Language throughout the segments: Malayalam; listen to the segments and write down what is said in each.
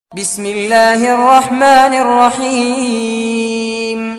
بسم الله الرحمن الرحيم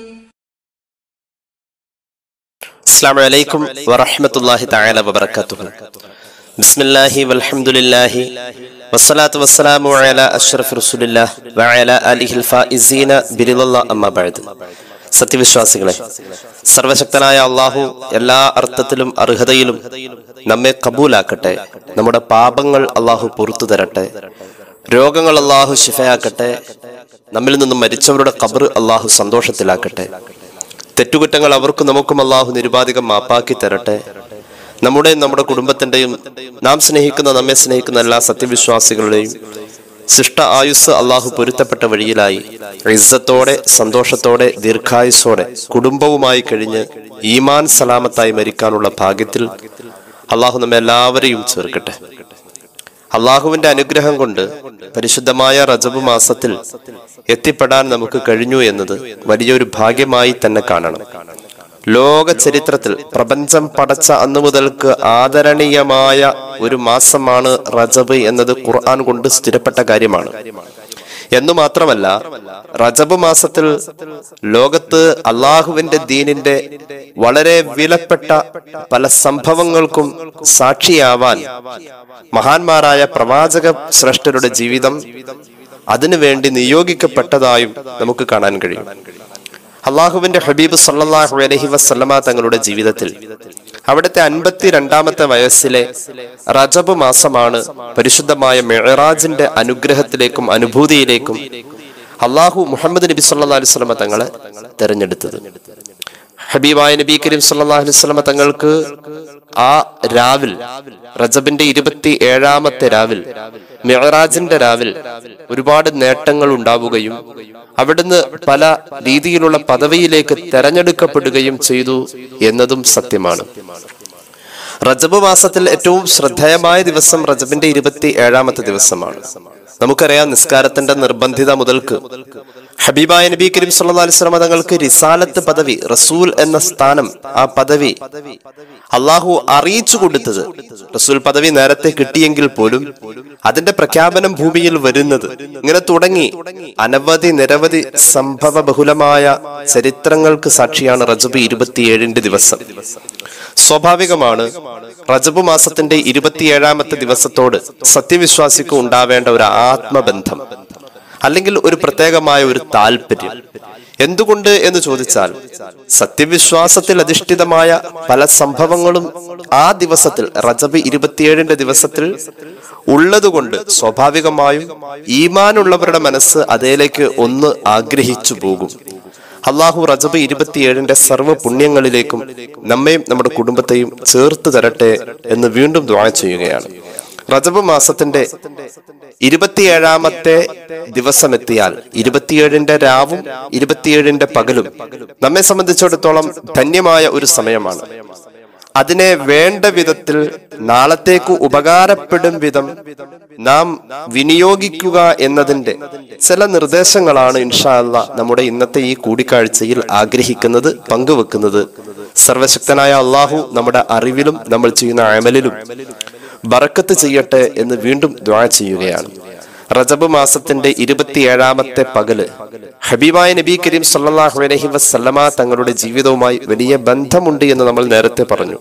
السلام عليكم ورحمة الله تعالى وبركاته بسم الله والحمد لله والصلاة والسلام على أشرف رسول الله وعلى آله الفائزين برضا الله أما بعد സത്യവിശ്വാസികളെ സർവശക്തനായ അള്ളാഹു എല്ലാ അർത്ഥത്തിലും അർഹതയിലും നമ്മെ കബൂലാക്കട്ടെ നമ്മുടെ പാപങ്ങൾ അള്ളാഹു പുറത്തു തരട്ടെ രോഗങ്ങൾ അള്ളാഹു ശിഫയാക്കട്ടെ നമ്മിൽ നിന്നും മരിച്ചവരുടെ കബർ അള്ളാഹു സന്തോഷത്തിലാക്കട്ടെ തെറ്റുകുറ്റങ്ങൾ അവർക്കും നമുക്കും അള്ളാഹു നിരുപാധികം മാപ്പാക്കി തരട്ടെ നമ്മുടെ നമ്മുടെ കുടുംബത്തിന്റെയും നാം സ്നേഹിക്കുന്ന നമ്മെ സ്നേഹിക്കുന്ന എല്ലാ സത്യവിശ്വാസികളുടെയും ശിഷ്ട ആയുസ് അള്ളാഹു പൊരുത്തപ്പെട്ട വഴിയിലായി ഇസ്സത്തോടെ സന്തോഷത്തോടെ ദീർഘായുസോടെ കുടുംബവുമായി കഴിഞ്ഞ് ഈമാൻ സലാമത്തായി മരിക്കാനുള്ള ഭാഗ്യത്തിൽ അള്ളാഹു നമ്മെ എല്ലാവരെയും ചേർക്കട്ടെ അള്ളാഹുവിന്റെ അനുഗ്രഹം കൊണ്ട് പരിശുദ്ധമായ റജബ് മാസത്തിൽ എത്തിപ്പെടാൻ നമുക്ക് കഴിഞ്ഞു എന്നത് വലിയൊരു ഭാഗ്യമായി തന്നെ കാണണം ലോക ചരിത്രത്തിൽ പ്രപഞ്ചം പടച്ച അന്നു മുതൽക്ക് ആദരണീയമായ ഒരു മാസമാണ് റജബ് എന്നത് ഖുർആൻ കൊണ്ട് സ്ഥിരപ്പെട്ട കാര്യമാണ് എന്നു മാത്രമല്ല റജബ് മാസത്തിൽ ലോകത്ത് അള്ളാഹുവിന്റെ ദീനിന്റെ വളരെ വിലപ്പെട്ട പല സംഭവങ്ങൾക്കും സാക്ഷിയാവാൻ മഹാന്മാരായ പ്രവാചക ശ്രേഷ്ഠരുടെ ജീവിതം അതിനുവേണ്ടി നിയോഗിക്കപ്പെട്ടതായും നമുക്ക് കാണാൻ കഴിയും അള്ളാഹുവിന്റെ ഹബീബ് സല്ലാഹു അലഹി വസ്ലമ തങ്ങളുടെ ജീവിതത്തിൽ അവിടുത്തെ അൻപത്തിരണ്ടാമത്തെ വയസ്സിലെ റജബ് മാസമാണ് പരിശുദ്ധമായ മെഹറാജിന്റെ അനുഗ്രഹത്തിലേക്കും അനുഭൂതിയിലേക്കും അള്ളാഹു മുഹമ്മദ് നബി സല്ലാ അലൈഹി സ്വലമ തങ്ങളെ തെരഞ്ഞെടുത്തത് ഹബീബായ നബി കരീം സല്ലല്ലാഹു അലൈഹി വസല്ലമ തങ്ങൾക്ക് ആ രാവിൽ റജബിന്റെ ഇരുപത്തി ഏഴാമത്തെ രാവിൽ മിഹറാജിന്റെ രാവിൽ ഒരുപാട് നേട്ടങ്ങൾ ഉണ്ടാവുകയും അവിടുന്ന് പല രീതിയിലുള്ള പദവിയിലേക്ക് തെരഞ്ഞെടുക്കപ്പെടുകയും ചെയ്തു എന്നതും സത്യമാണ് റജബ് മാസത്തിൽ ഏറ്റവും ശ്രദ്ധേയമായ ദിവസം റജബിന്റെ ഇരുപത്തി ഏഴാമത്തെ ദിവസമാണ് നമുക്കറിയാം നിസ്കാരത്തിന്റെ നിർബന്ധിത മുതൽക്ക് ഹബീബായ നബി കരീം സല്ലല്ലാഹു അലൈഹി വസല്ലം തങ്ങൾക്ക് റിസാലത്ത് പദവി റസൂൽ എന്ന സ്ഥാനം ആ പദവി അള്ളാഹു അറിയിച്ചു കൊടുത്തത് റസൂൽ പദവി നേരത്തെ കിട്ടിയെങ്കിൽ പോലും അതിന്റെ പ്രഖ്യാപനം ഭൂമിയിൽ വരുന്നത് ഇങ്ങനെ തുടങ്ങി അനവധി നിരവധി സംഭവ ബഹുലമായ ചരിത്രങ്ങൾക്ക് സാക്ഷിയാണ് റജബ് ഇരുപത്തിയേഴിന്റെ ദിവസം സ്വാഭാവികമാണ് റജബ് മാസത്തിന്റെ ഇരുപത്തിയേഴാമത്തെ ദിവസത്തോട് സത്യവിശ്വാസിക്ക് ഉണ്ടാവേണ്ട ഒരു ആത്മബന്ധം അല്ലെങ്കിൽ ഒരു പ്രത്യേകമായ ഒരു താല്പര്യം എന്തുകൊണ്ട് എന്ന് ചോദിച്ചാൽ സത്യവിശ്വാസത്തിൽ അധിഷ്ഠിതമായ പല സംഭവങ്ങളും ആ ദിവസത്തിൽ റജബ് ഇരുപത്തിയേഴിന്റെ ദിവസത്തിൽ ഉള്ളതുകൊണ്ട് സ്വാഭാവികമായും ഈമാനുള്ളവരുടെ മനസ്സ് അതേലേക്ക് ഒന്ന് ആഗ്രഹിച്ചു പോകും അള്ളാഹു റജബ് ഇരുപത്തിയേഴിന്റെ സർവ്വ പുണ്യങ്ങളിലേക്കും നമ്മയും നമ്മുടെ കുടുംബത്തെയും ചേർത്ത് തരട്ടെ എന്ന് വീണ്ടും ദ്വാ ചെയ്യുകയാണ് റജബ് മാസത്തിന്റെ ഇരുപത്തിയേഴാമത്തെ ദിവസം എത്തിയാൽ ഇരുപത്തിയേഴിന്റെ രാവും ഇരുപത്തിയേഴിന്റെ പകലും നമ്മെ സംബന്ധിച്ചിടത്തോളം ധന്യമായ ഒരു സമയമാണ് അതിനെ വേണ്ട വിധത്തിൽ നാളത്തേക്ക് ഉപകാരപ്പെടും വിധം നാം വിനിയോഗിക്കുക എന്നതിന്റെ ചില നിർദ്ദേശങ്ങളാണ് ഇൻഷാ അല്ല നമ്മുടെ ഇന്നത്തെ ഈ കൂടിക്കാഴ്ചയിൽ ആഗ്രഹിക്കുന്നത് പങ്കുവെക്കുന്നത് സർവശക്തനായ അള്ളാഹു നമ്മുടെ അറിവിലും നമ്മൾ ചെയ്യുന്ന അമലിലും ബറക്കത്ത് ചെയ്യട്ടെ എന്ന് വീണ്ടും ദ്വാ ചെയ്യുകയാണ് റജബ് മാസത്തിന്റെ ഇരുപത്തിയേഴാമത്തെ പകല് ഹബീബായ നബി കരീം സല്ലല്ലാഹു അലൈഹി വസല്ലമ തങ്ങളുടെ ജീവിതവുമായി വലിയ ബന്ധമുണ്ട് എന്ന് നമ്മൾ നേരത്തെ പറഞ്ഞു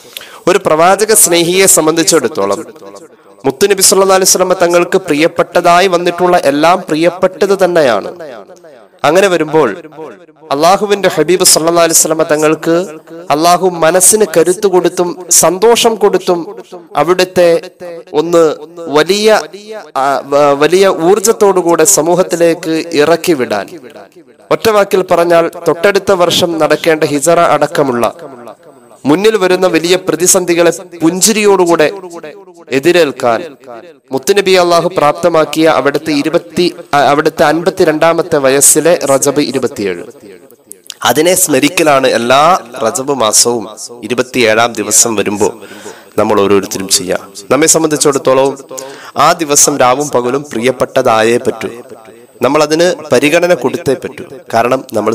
ഒരു പ്രവാചക സ്നേഹിയെ സംബന്ധിച്ചിടത്തോളം മുത്തുനബി സല്ലാ അലൈഹി സ്വലമ തങ്ങൾക്ക് പ്രിയപ്പെട്ടതായി വന്നിട്ടുള്ള എല്ലാം പ്രിയപ്പെട്ടത് തന്നെയാണ് അങ്ങനെ വരുമ്പോൾ അള്ളാഹുവിന്റെ ഹബീബ് സല്ലാ അലൈഹി സ്വലമ തങ്ങൾക്ക് അള്ളാഹു മനസ്സിന് കരുത്ത് കൊടുത്തും സന്തോഷം കൊടുത്തും അവിടുത്തെ ഒന്ന് വലിയ ആ, വ- വലിയ ഊർജത്തോടുകൂടെ സമൂഹത്തിലേക്ക് ഇറക്കി വിടാൻ ഒറ്റവാക്കിൽ പറഞ്ഞാൽ തൊട്ടടുത്ത വർഷം നടക്കേണ്ട ഹിജറ അടക്കമുള്ള മുന്നിൽ വരുന്ന വലിയ പ്രതിസന്ധികളെ പുഞ്ചിരിയോടുകൂടെ എതിരേൽക്കാൻ മുത്തുനബി അള്ളാഹു പ്രാപ്തമാക്കിയ അവിടുത്തെ ഇരുപത്തി ആ, അവിടുത്തെ അൻപത്തിരണ്ടാമത്തെ വയസ്സിലെ റജബ് ഇരുപത്തിയേഴ് അതിനെ സ്മരിക്കലാണ് എല്ലാ റജബ് മാസവും ഇരുപത്തിയേഴാം ദിവസം വരുമ്പോൾ നമ്മൾ ഓരോരുത്തരും ചെയ്യാം നമ്മെ സംബന്ധിച്ചിടത്തോളം ആ ദിവസം രാവും പകലും പ്രിയപ്പെട്ടതായേ പറ്റൂ നമ്മൾ അതിന് പരിഗണന കൊടുത്തേ പറ്റൂ കാരണം നമ്മൾ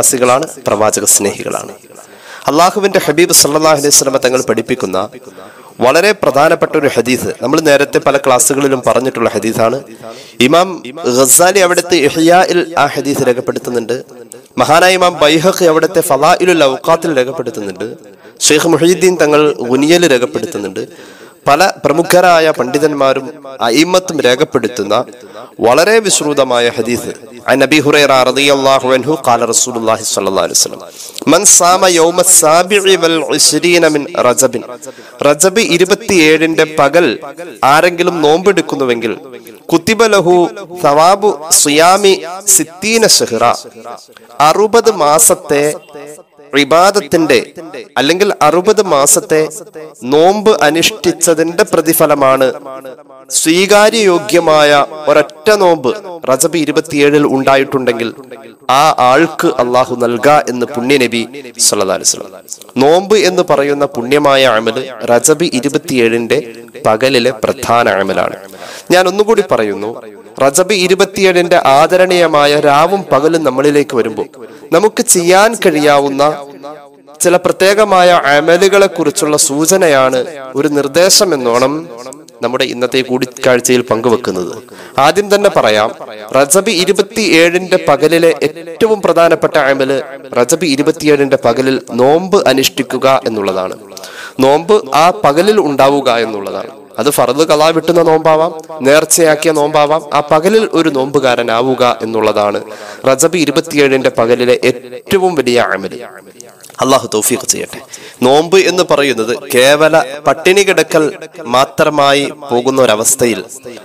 സത്യവിശ്വാസികളാണ് പ്രവാചക സ്നേഹികളാണ് അള്ളാഹുവിന്റെ ഹബീബ് സല്ലല്ലാഹു അലൈഹി വസല്ലമ തങ്ങൾ പഠിപ്പിക്കുന്ന വളരെ പ്രധാനപ്പെട്ട ഒരു ഹദീസ് നമ്മൾ നേരത്തെ പല ക്ലാസ്സുകളിലും പറഞ്ഞിട്ടുള്ള ഹദീസാണ് ഇമാം ഖസാലി അവിടുത്തെ ഇഹ്യാഇൽ ആ ഹദീസ് രേഖപ്പെടുത്തുന്നുണ്ട് മഹാനായ ഇമാം ബൈഹഖ് അവിടുത്തെ ഫലാഇലുൽ ഔഖാത്തിൽ രേഖപ്പെടുത്തുന്നുണ്ട് ഷെയ്ഖ് മുഹീദ്ദീൻ തങ്ങൾ ഉനിയൽ രേഖപ്പെടുത്തുന്നുണ്ട് പല പ്രമുഖരായ പണ്ഡിതന്മാരും അയിമത്തും രേഖപ്പെടുത്തുന്ന വളരെ വിശ്രുതമായ ഹദീസ് عن ابي هريره رضي الله عنه قال رسول الله صلى الله عليه وسلم من صام يوم السابع والعشرين من رجب റജബ് ഇരുപത്തിയേഴിന്റെ പകൽ ആരെങ്കിലും നോമ്പെടുക്കുന്നുവെങ്കിൽ കുത്തിബ ലഹു സവാബു സുയാമി സിത്തീന ഷെഹ്റ അറുപത് മാസത്തെ ഇബാദത്തിന്റെ അല്ലെങ്കിൽ അറുപത് മാസത്തെ നോമ്പ് അനുഷ്ഠിച്ചതിന്റെ പ്രതിഫലമാണ് സ്വീകാര്യയോഗ്യമായ ഒരൊറ്റ നോമ്പ് റജബ് ഇരുപത്തിയേഴിൽ ഉണ്ടായിട്ടുണ്ടെങ്കിൽ ആ ആൾക്ക് അള്ളാഹു നൽക എന്ന് പുണ്യനബി സല്ലല്ലാഹു അലൈഹി വസല്ലം നോമ്പ് എന്ന് പറയുന്ന പുണ്യമായ അമല് റജബ് ഇരുപത്തിയേഴിന്റെ പകലിലെ പ്രധാന അമലാണ് ഞാൻ ഒന്നുകൂടി പറയുന്നു റജബ് ഇരുപത്തിയേഴിന്റെ ആദരണീയമായ രാവും പകലും നമ്മളിലേക്ക് വരുമ്പോൾ നമുക്ക് ചെയ്യാൻ കഴിയാവുന്ന ചില പ്രത്യേകമായ അമലുകളെ കുറിച്ചുള്ള സൂചനയാണ് ഒരു നിർദ്ദേശം എന്നോണം നമ്മുടെ ഇന്നത്തെ കൂടിക്കാഴ്ചയിൽ പങ്കുവെക്കുന്നത് ആദ്യം തന്നെ പറയാം റജബ് ഇരുപത്തിയേഴിന്റെ പകലിലെ ഏറ്റവും പ്രധാനപ്പെട്ട അമല് റജബ് ഇരുപത്തിയേഴിന്റെ പകലിൽ നോമ്പ് അനുഷ്ഠിക്കുക എന്നുള്ളതാണ് നോമ്പ് ആ പകലിൽ ഉണ്ടാവുക എന്നുള്ളതാണ് അത് ഫറദ് കലാ വിട്ടുന്ന നോമ്പാവാം നേർച്ചയാക്കിയ നോമ്പാവാം ആ പകലിൽ ഒരു നോമ്പുകാരനാവുക എന്നുള്ളതാണ് റജബ് ഇരുപത്തിയേഴിന്റെ പകലിലെ ഏറ്റവും വലിയ അമല് അള്ളാഹു തൗഫീഖ് ചെയ്യട്ടെ നോമ്പ് എന്ന് പറയുന്നത് കേവല പട്ടിണി കിടക്കൽ മാത്രമായി പോകുന്ന ഒരവസ്ഥയിൽ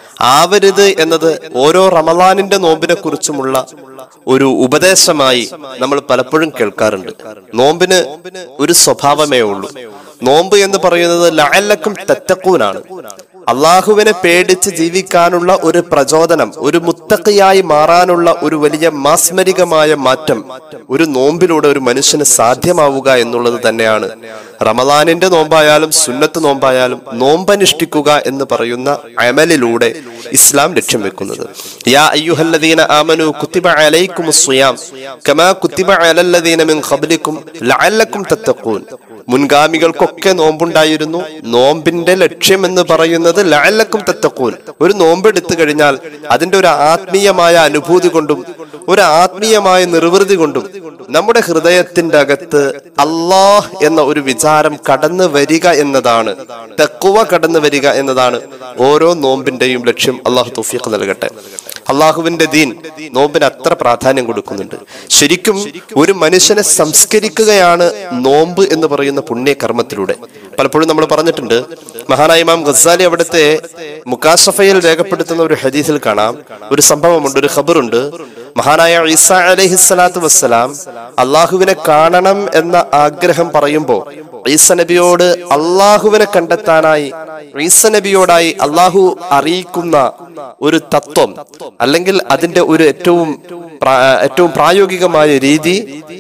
ആവരുത് എന്നത് ഓരോ റമലാനിന്റെ നോമ്പിനെ കുറിച്ചുമുള്ള ഒരു ഉപദേശമായി നമ്മൾ പലപ്പോഴും കേൾക്കാറുണ്ട് നോമ്പിന് ഒരു സ്വഭാവമേ ഉള്ളൂ നോമ്പ് എന്ന് പറയുന്നത് ലഅല്ലക്കും തത്തക്കൂനാണ് അള്ളാഹുവിനെ പേടിച്ച് ജീവിക്കാനുള്ള ഒരു പ്രചോദനം ഒരു മുത്തക്കയായി മാറാനുള്ള ഒരു വലിയ മാസ്മരികമായ മാറ്റം ഒരു നോമ്പിലൂടെ ഒരു മനുഷ്യന് സാധ്യമാവുക എന്നുള്ളത് തന്നെയാണ് റമദാനിന്റെ നോമ്പായാലും സുന്നത്ത് നോമ്പായാലും നോമ്പനുഷ്ഠിക്കുക എന്ന് പറയുന്ന അമലിലൂടെ ഇസ്ലാം ലക്ഷ്യം വെക്കുന്നത് യാ അയ്യുഹല്ലദീന ആമനു കുത്തിബ അലൈക്കുമുസ് സിയാം കമാ കുത്തിബ അലല്ലദീന മിൻ ഖബ്ലിക്കും ലഅല്ലക്കും തത്തഖൂൻ മുൻഗാമികൾക്കൊക്കെ നോമ്പുണ്ടായിരുന്നു നോമ്പിന്റെ ലക്ഷ്യം എന്ന് പറയുന്നത് ലഅല്ലക്കും തത്തക്കൂൻ ഒരു നോമ്പെടുത്തു കഴിഞ്ഞാൽ അതിന്റെ ഒരു ആത്മീയമായ അനുഭൂതി കൊണ്ടും ഒരു ആത്മീയമായ നിർവൃതി കൊണ്ടും നമ്മുടെ ഹൃദയത്തിന്റെ അകത്ത് അള്ളാഹ് എന്ന ഒരു വിചാരം കടന്നു വരിക എന്നതാണ് തെക്കുവ കടന്നു വരിക എന്നതാണ് ഓരോ നോമ്പിന്റെയും ലക്ഷ്യം അള്ളാഹു തൗഫീഖ് നൽകട്ടെ അള്ളാഹുവിന്റെ ദീൻ നോമ്പിന് അത്ര പ്രാധാന്യം കൊടുക്കുന്നുണ്ട് ശരിക്കും ഒരു മനുഷ്യനെ സംസ്കരിക്കുകയാണ് നോമ്പ് എന്ന് പറയുന്ന പുണ്യകർമ്മത്തിലൂടെ പലപ്പോഴും നമ്മൾ പറഞ്ഞിട്ടുണ്ട് മഹാനായ ഇമാം ഗസാലി അവിടുത്തെ മുക്കാസഫയിൽ രേഖപ്പെടുത്തുന്ന ഒരു ഹദീസിൽ കാണാം ഒരു സംഭവമുണ്ട് ഒരു ഖബറുണ്ട് മഹാനായ ഈസ അലൈഹി സ്വലാത്തു വസ്സലാം അള്ളാഹുവിനെ കാണണം എന്ന ആഗ്രഹം പറയുമ്പോൾ ഈസ നബിയോട് അള്ളാഹുവിനെ കണ്ടെത്താനായി ഈസ നബിയോടായി അള്ളാഹു അറിയിക്കുന്ന ഒരു തത്വം അല്ലെങ്കിൽ അതിന്റെ ഒരു ഏറ്റവും പ്രാ- ഏറ്റവും പ്രായോഗികമായ രീതി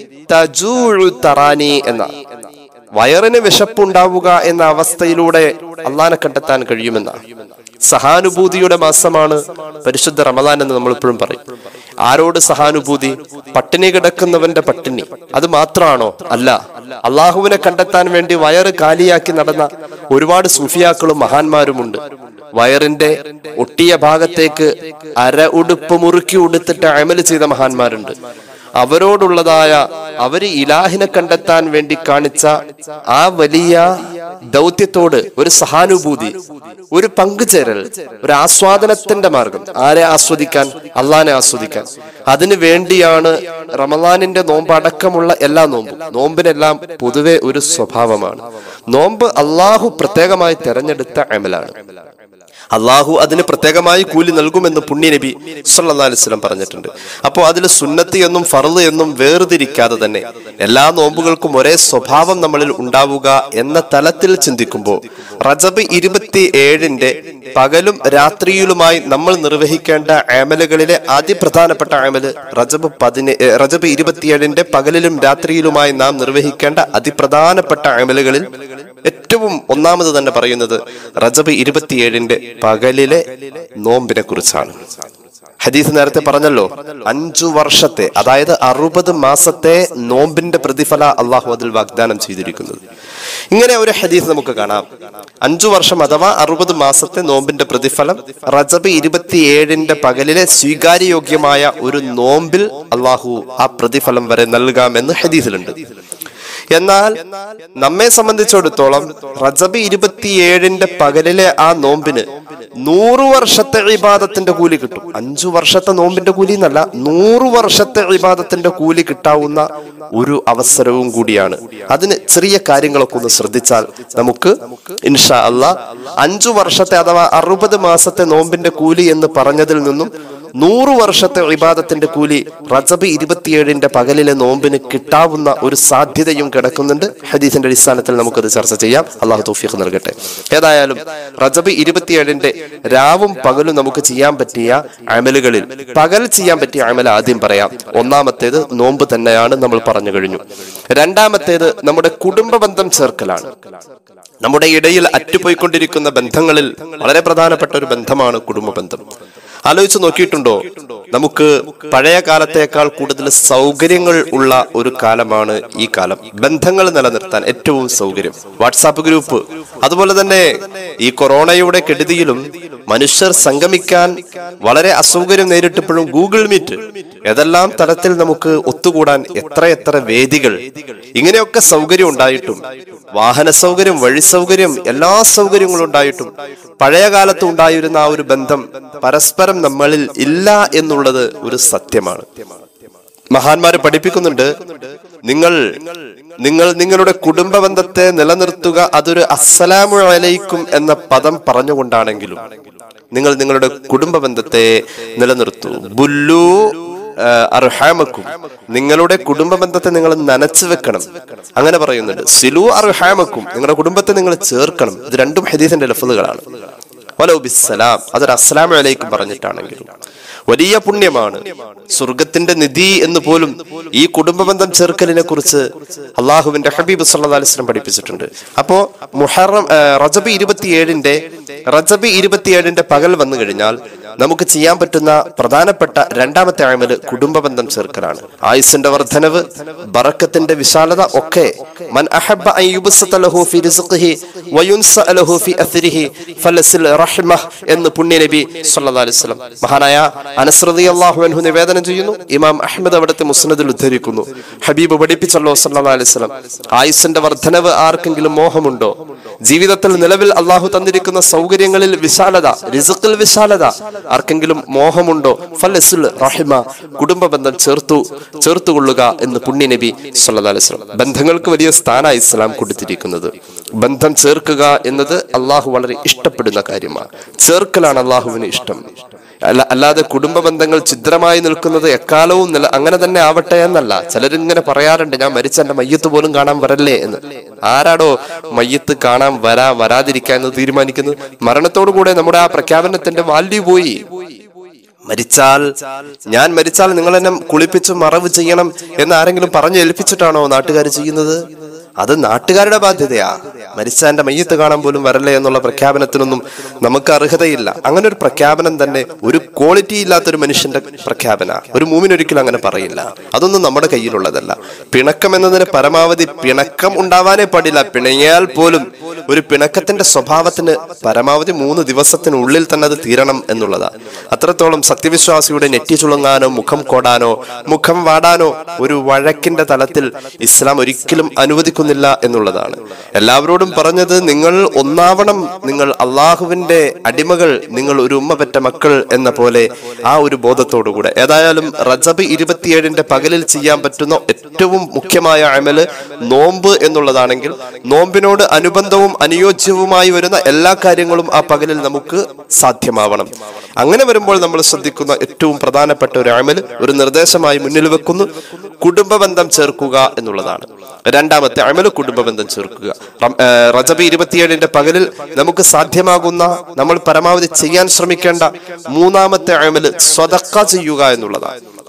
തജൂഉ തറാനി എന്ന വയറിന് വിശപ്പുണ്ടാവുക എന്ന അവസ്ഥയിലൂടെ അള്ളാനെ കണ്ടെത്താൻ കഴിയുമെന്ന സഹാനുഭൂതിയുടെ മാസമാണ് പരിശുദ്ധ റമദാൻ എന്ന് നമ്മൾ എപ്പോഴും പറയും ആരോട് സഹാനുഭൂതി പട്ടിണി കിടക്കുന്നവന്റെ പട്ടിണി അത് മാത്രമാണോ അല്ല അള്ളാഹുവിനെ കണ്ടെത്താൻ വേണ്ടി വയറ് കാലിയാക്കി നടന്ന ഒരുപാട് സൂഫിയാക്കളും മഹാന്മാരുമുണ്ട് വയറിന്റെ ഒട്ടിയ ഭാഗത്തേക്ക് അര ഉടുപ്പ് മുറുക്കി ഉടുത്തിട്ട് അമല് ചെയ്ത മഹാന്മാരുണ്ട് അവരോടുള്ളതായ അവര് ഇലാഹിനെ കണ്ടെത്താൻ വേണ്ടി കാണിച്ച ആ വലിയ ദൗത്യത്തോട് ഒരു സഹാനുഭൂതി ഒരു പങ്കുചേരൽ ഒരു ആസ്വാദനത്തിന്റെ മാർഗം ആരെ ആസ്വദിക്കാൻ അള്ളാനെ ആസ്വദിക്കാൻ അതിനു വേണ്ടിയാണ് റമദാനിന്റെ നോമ്പ് അടക്കമുള്ള എല്ലാ നോമ്പും നോമ്പിനെല്ലാം പൊതുവെ ഒരു സ്വഭാവമാണ് നോമ്പ് അള്ളാഹു പ്രത്യേകമായി തെരഞ്ഞെടുത്ത അമലാണ് അള്ളാഹു അതിന് പ്രത്യേകമായി കൂലി നൽകുമെന്ന് പുണ്യനബി സല്ലല്ലാഹു അലൈഹി വസല്ലം പറഞ്ഞിട്ടുണ്ട് അപ്പോൾ അതിൽ സുന്നത്ത് എന്നും ഫർള് എന്നും വേർതിരിക്കാതെ തന്നെ എല്ലാ നോമ്പുകൾക്കും ഒരേ സ്വഭാവം നമ്മളിൽ ഉണ്ടാവുക എന്ന തലത്തിൽ ചിന്തിക്കുമ്പോൾ റജബ് ഇരുപത്തി ഏഴിന്റെ പകലും രാത്രിയിലുമായി നമ്മൾ നിർവഹിക്കേണ്ട ആമലുകളിലെ അതിപ്രധാനപ്പെട്ട ആമല് റജബ് പതിനെ ഏ, റജബ് ഇരുപത്തിയേഴിന്റെ പകലിലും രാത്രിയിലുമായി നാം നിർവഹിക്കേണ്ട അതിപ്രധാനപ്പെട്ട ആമലുകളിൽ ഏറ്റവും ഒന്നാമത് തന്നെ പറയുന്നത് റജബ് ഇരുപത്തിയേഴിന്റെ പകലിലെ നോമ്പിനെ കുറിച്ചാണ് ഹദീസ് നേരത്തെ പറഞ്ഞല്ലോ അഞ്ചു വർഷത്തെ അതായത് അറുപത് മാസത്തെ നോമ്പിന്റെ പ്രതിഫല അള്ളാഹു അതിൽ വാഗ്ദാനം ചെയ്തിരിക്കുന്നത് ഇങ്ങനെ ഒരു ഹദീസ് നമുക്ക് കാണാം അഞ്ചു വർഷം അഥവാ അറുപത് മാസത്തെ നോമ്പിന്റെ പ്രതിഫലം റജബ് ഇരുപത്തിയേഴിന്റെ പകലിലെ സ്വീകാര്യയോഗ്യമായ ഒരു നോമ്പിൽ അള്ളാഹു ആ പ്രതിഫലം വരെ നൽകാമെന്ന് ഹദീസിലുണ്ട് എന്നാൽ നമ്മെ സംബന്ധിച്ചിടത്തോളം റജബ് ഇരുപത്തിയേഴിന്റെ പകലിലെ ആ നോമ്പിന് നൂറു വർഷത്തെ ഇബാദത്തിന്റെ കൂലി കിട്ടും അഞ്ചു വർഷത്തെ നോമ്പിന്റെ കൂലി എന്നല്ല നൂറു വർഷത്തെ ഇബാദത്തിന്റെ കൂലി കിട്ടാവുന്ന ഒരു അവസരവും കൂടിയാണ് അതിന് ചെറിയ കാര്യങ്ങളൊക്കെ ഒന്ന് ശ്രദ്ധിച്ചാൽ നമുക്ക് ഇൻഷാ അല്ല അഞ്ചു വർഷത്തെ അഥവാ അറുപത് മാസത്തെ നോമ്പിന്റെ കൂലി എന്ന് പറഞ്ഞതിൽ നിന്നും നൂറു വർഷത്തെ ഇബാദത്തിന്റെ കൂലി റജബ് ഇരുപത്തിയേഴിന്റെ പകലിലെ നോമ്പിന് കിട്ടാവുന്ന ഒരു സാധ്യതയും കിടക്കുന്നുണ്ട് ഹദീസിന്റെ അടിസ്ഥാനത്തിൽ നമുക്കത് ചർച്ച ചെയ്യാം അള്ളാഹു തൗഫീഖ് നൽകട്ടെ ഏതായാലും റജബ് ഇരുപത്തിയേഴിന്റെ രാവും പകലും നമുക്ക് ചെയ്യാൻ പറ്റിയ അമലുകളിൽ പകൽ ചെയ്യാൻ പറ്റിയ അമൽ ആദ്യം പറയാം ഒന്നാമത്തേത് നോമ്പ് തന്നെയാണ് നമ്മൾ പറഞ്ഞു കഴിഞ്ഞു രണ്ടാമത്തേത് നമ്മുടെ കുടുംബ ബന്ധം ചേർക്കലാണ് നമ്മുടെ ഇടയിൽ അറ്റുപോയിക്കൊണ്ടിരിക്കുന്ന ബന്ധങ്ങളിൽ വളരെ പ്രധാനപ്പെട്ട ഒരു ബന്ധമാണ് കുടുംബ ബന്ധം ആലോചിച്ച് നോക്കിയിട്ടുണ്ടോ നമുക്ക് പഴയ കാലത്തേക്കാൾ കൂടുതൽ സൗകര്യങ്ങൾ ഉള്ള ഒരു കാലമാണ് ഈ കാലം ബന്ധങ്ങൾ നിലനിർത്താൻ ഏറ്റവും സൗകര്യം വാട്സാപ്പ് ഗ്രൂപ്പ് അതുപോലെ തന്നെ ഈ കൊറോണയുടെ കെടുതിയിലും മനുഷ്യർ സംഗമിക്കാൻ വളരെ അസൗകര്യം നേരിട്ടപ്പോഴും ഗൂഗിൾ മീറ്റ് ഏതെല്ലാം തലത്തിൽ നമുക്ക് ഒത്തുകൂടാൻ എത്ര എത്ര വേദികൾ ഇങ്ങനെയൊക്കെ സൗകര്യം ഉണ്ടായിട്ടും വാഹന സൗകര്യം വഴി സൗകര്യം എല്ലാ സൗകര്യങ്ങളും ഉണ്ടായിട്ടും പഴയ കാലത്ത് ഉണ്ടായിരുന്ന ആ ഒരു ബന്ധം പരസ്പരം നമ്മളിൽ ഇല്ല എന്നുള്ളത് ഒരു സത്യമാണ് മഹാന്മാര് പഠിപ്പിക്കുന്നുണ്ട് നിങ്ങൾ നിങ്ങൾ നിങ്ങളുടെ കുടുംബ ബന്ധത്തെ നിലനിർത്തുക അതൊരു അസ്സലാമു അലൈക്കും എന്ന പദം പറഞ്ഞുകൊണ്ടാണെങ്കിലും നിങ്ങൾ നിങ്ങളുടെ കുടുംബ ബന്ധത്തെ നിലനിർത്തൂ ബുല്ലു ആ, അർഹാമക്കും നിങ്ങളുടെ കുടുംബ ബന്ധത്തെ നിങ്ങൾ നനച്ചു വെക്കണം അങ്ങനെ പറയുന്നുണ്ട് സിലു അർഹാമക്കും നിങ്ങളുടെ കുടുംബത്തെ നിങ്ങൾ ചേർക്കണം ഇത് രണ്ടും ഹദീസിന്റെ ലഫ്ലുകളാണ് വലോ ബിസ്സലാം അതൊരു അസ്സലാമു അലൈക്കും പറഞ്ഞിട്ടാണെങ്കിലും വലിയ പുണ്യമാണ് സ്വർഗത്തിന്റെ നിധി എന്ന് പോലും ഈ കുടുംബ ബന്ധം ചേർക്കലിനെ കുറിച്ച് അള്ളാഹുവിന്റെ ഹബീബ് സല്ലല്ലാഹു അലൈഹി വസല്ലം പഠിപ്പിച്ചിട്ടുണ്ട് അപ്പോ മുഹറം ആ, റജബ് ഇരുപത്തിയേഴിന്റെ റജബ് ഇരുപത്തിയേഴിന്റെ പകൽ വന്നു കഴിഞ്ഞാൽ നമുക്ക് ചെയ്യാൻ പറ്റുന്ന പ്രധാനപ്പെട്ട രണ്ടാമത്തെ അമല് കുടുംബ ബന്ധം ചേർക്കലാണ് ആയുസിന്റെ വർധനവ് ബറക്കത്തിന്റെ വിശാലത ഒക്കെ മൻ അഹബ്ബ അൻ യുബ്സത ലഹു ഫി റിസ്ഖിഹി വയുൻസ ലഹു ഫി അത്രിഹി ഫലസിൽ റഹ്മഹ് എന്ന് പുണ്യ നബി സല്ലല്ലാഹു അലൈഹി വസല്ലം മഹാനായ അനസ് റളിയല്ലാഹു അൻഹു നിവേദനം ചെയ്യുന്നു ഇമാം അഹ്മദ് അവിടുത്തെ മുസ്നദിൽ ഉദ്ധരിക്കുന്നു ഹബീബ് പഠിപ്പിച്ചല്ലോ സല്ലല്ലാഹു അലൈഹി വസല്ലം ആയുസിന്റെ വർധനവ് ആർക്കെങ്കിലും മോഹമുണ്ടോ ജീവിതത്തിൽ നിലവിൽ അള്ളാഹു തന്നിരിക്കുന്ന സൗകര്യങ്ങളിൽ വിശാലത റിസുക്കിൽ വിശാലത ആർക്കെങ്കിലും മോഹമുണ്ടോ ഫലസുൽ റഹിമ കുടുംബ ബന്ധം ചേർത്തു ചേർത്തുകൊള്ളുക എന്ന് പുണ്യ നബി സല്ലല്ലാഹു അലൈഹി വസല്ലം ബന്ധങ്ങൾക്ക് വലിയ സ്ഥാന ഇസ്ലാം കൊടുത്തിരിക്കുന്നത് ബന്ധം ചേർക്കുക എന്നത് അള്ളാഹു വളരെ ഇഷ്ടപ്പെടുന്ന കാര്യമാണ് ചേർക്കലാണ് അള്ളാഹുവിന് ഇഷ്ടം അല്ല അല്ലാതെ കുടുംബ ബന്ധങ്ങൾ ഛിദ്രമായി നിൽക്കുന്നത് എക്കാലവും നില അങ്ങനെ തന്നെ ആവട്ടെ എന്നല്ല ചിലരിങ്ങനെ പറയാറുണ്ട് ഞാൻ മരിച്ച എന്റെ മയ്യത്ത് പോലും കാണാൻ വരല്ലേ എന്ന് ആരാടോ മയ്യത്ത് കാണാൻ വരാ വരാതിരിക്കുക എന്ന് തീരുമാനിക്കുന്നത് മരണത്തോടു കൂടെ നമ്മുടെ ആ പ്രഖ്യാപനത്തിന്റെ വാല്യൂ പോയി മരിച്ചാൽ ഞാൻ മരിച്ചാൽ നിങ്ങൾ എന്നെ കുളിപ്പിച്ച് മറവ് ചെയ്യണം എന്ന് ആരെങ്കിലും പറഞ്ഞു ഏൽപ്പിച്ചിട്ടാണോ നാട്ടുകാർ ചെയ്യുന്നത് അത് നാട്ടുകാരുടെ ബാധ്യതയാ മരിച്ച എന്റെ മയ്യത്ത് കാണാൻ പോലും വരല്ലേ എന്നുള്ള പ്രഖ്യാപനത്തിനൊന്നും നമുക്ക് അർഹതയില്ല അങ്ങനെ ഒരു പ്രഖ്യാപനം തന്നെ ഒരു ക്വാളിറ്റി ഇല്ലാത്ത ഒരു മനുഷ്യന്റെ പ്രഖ്യാപന ഒരു മൂമിന് ഒരിക്കലും അങ്ങനെ പറയില്ല അതൊന്നും നമ്മുടെ കയ്യിലുള്ളതല്ല പിണക്കം എന്നതിന് പരമാവധി പിണക്കം ഉണ്ടാവാനേ പാടില്ല പിണങ്ങിയാൽ പോലും ഒരു പിണക്കത്തിന്റെ സ്വഭാവത്തിന് പരമാവധി മൂന്ന് ദിവസത്തിനുള്ളിൽ തന്നെ അത് തീരണം എന്നുള്ളതാണ് അത്രത്തോളം സത്യവിശ്വാസിയുടെ നെറ്റി ചുളുങ്ങാനോ മുഖം കോടാനോ മുഖം വാടാനോ ഒരു വഴക്കിന്റെ തലത്തിൽ ഇസ്ലാം ഒരിക്കലും അനുവദിക്കുന്നില്ല എന്നുള്ളതാണ് എല്ലാവരോടും പറഞ്ഞത് നിങ്ങൾ ഒന്നാവണം നിങ്ങൾ അള്ളാഹുവിന്റെ അടിമകൾ നിങ്ങൾ ഒരു ഉമ്മ പെറ്റ മക്കൾ എന്ന പോലെ ആ ഒരു ബോധത്തോടുകൂടെ ഏതായാലും റജബ് ഇരുപത്തിയേഴിന്റെ പകലിൽ ചെയ്യാൻ പറ്റുന്ന ഏറ്റവും മുഖ്യമായ അമല് നോമ്പ് എന്നുള്ളതാണെങ്കിൽ നോമ്പിനോട് അനുബന്ധവും അനുയോജ്യവുമായി വരുന്ന എല്ലാ കാര്യങ്ങളും ആ പകലിൽ നമുക്ക് സാധ്യമാവണം അങ്ങനെ വരുമ്പോൾ നമ്മൾ ശ്രദ്ധിക്കുന്ന ഏറ്റവും പ്രധാനപ്പെട്ട ഒരു അമല് ഒരു നിർദ്ദേശമായി മുന്നിൽ വെക്കുന്നു കുടുംബ ബന്ധം ചേർക്കുക എന്നുള്ളതാണ് രണ്ടാമത്തെ അമല് കുടുംബ ബന്ധം ചേർക്കുക റം- ഏ, റജബ് ഇരുപത്തിയേഴിന്റെ പകലിൽ നമുക്ക് സാധ്യമാകുന്ന നമ്മൾ പരമാവധി ചെയ്യാൻ ശ്രമിക്കേണ്ട മൂന്നാമത്തെ അമല് സ്വതക്ക ചെയ്യുക എന്നുള്ളതാണ്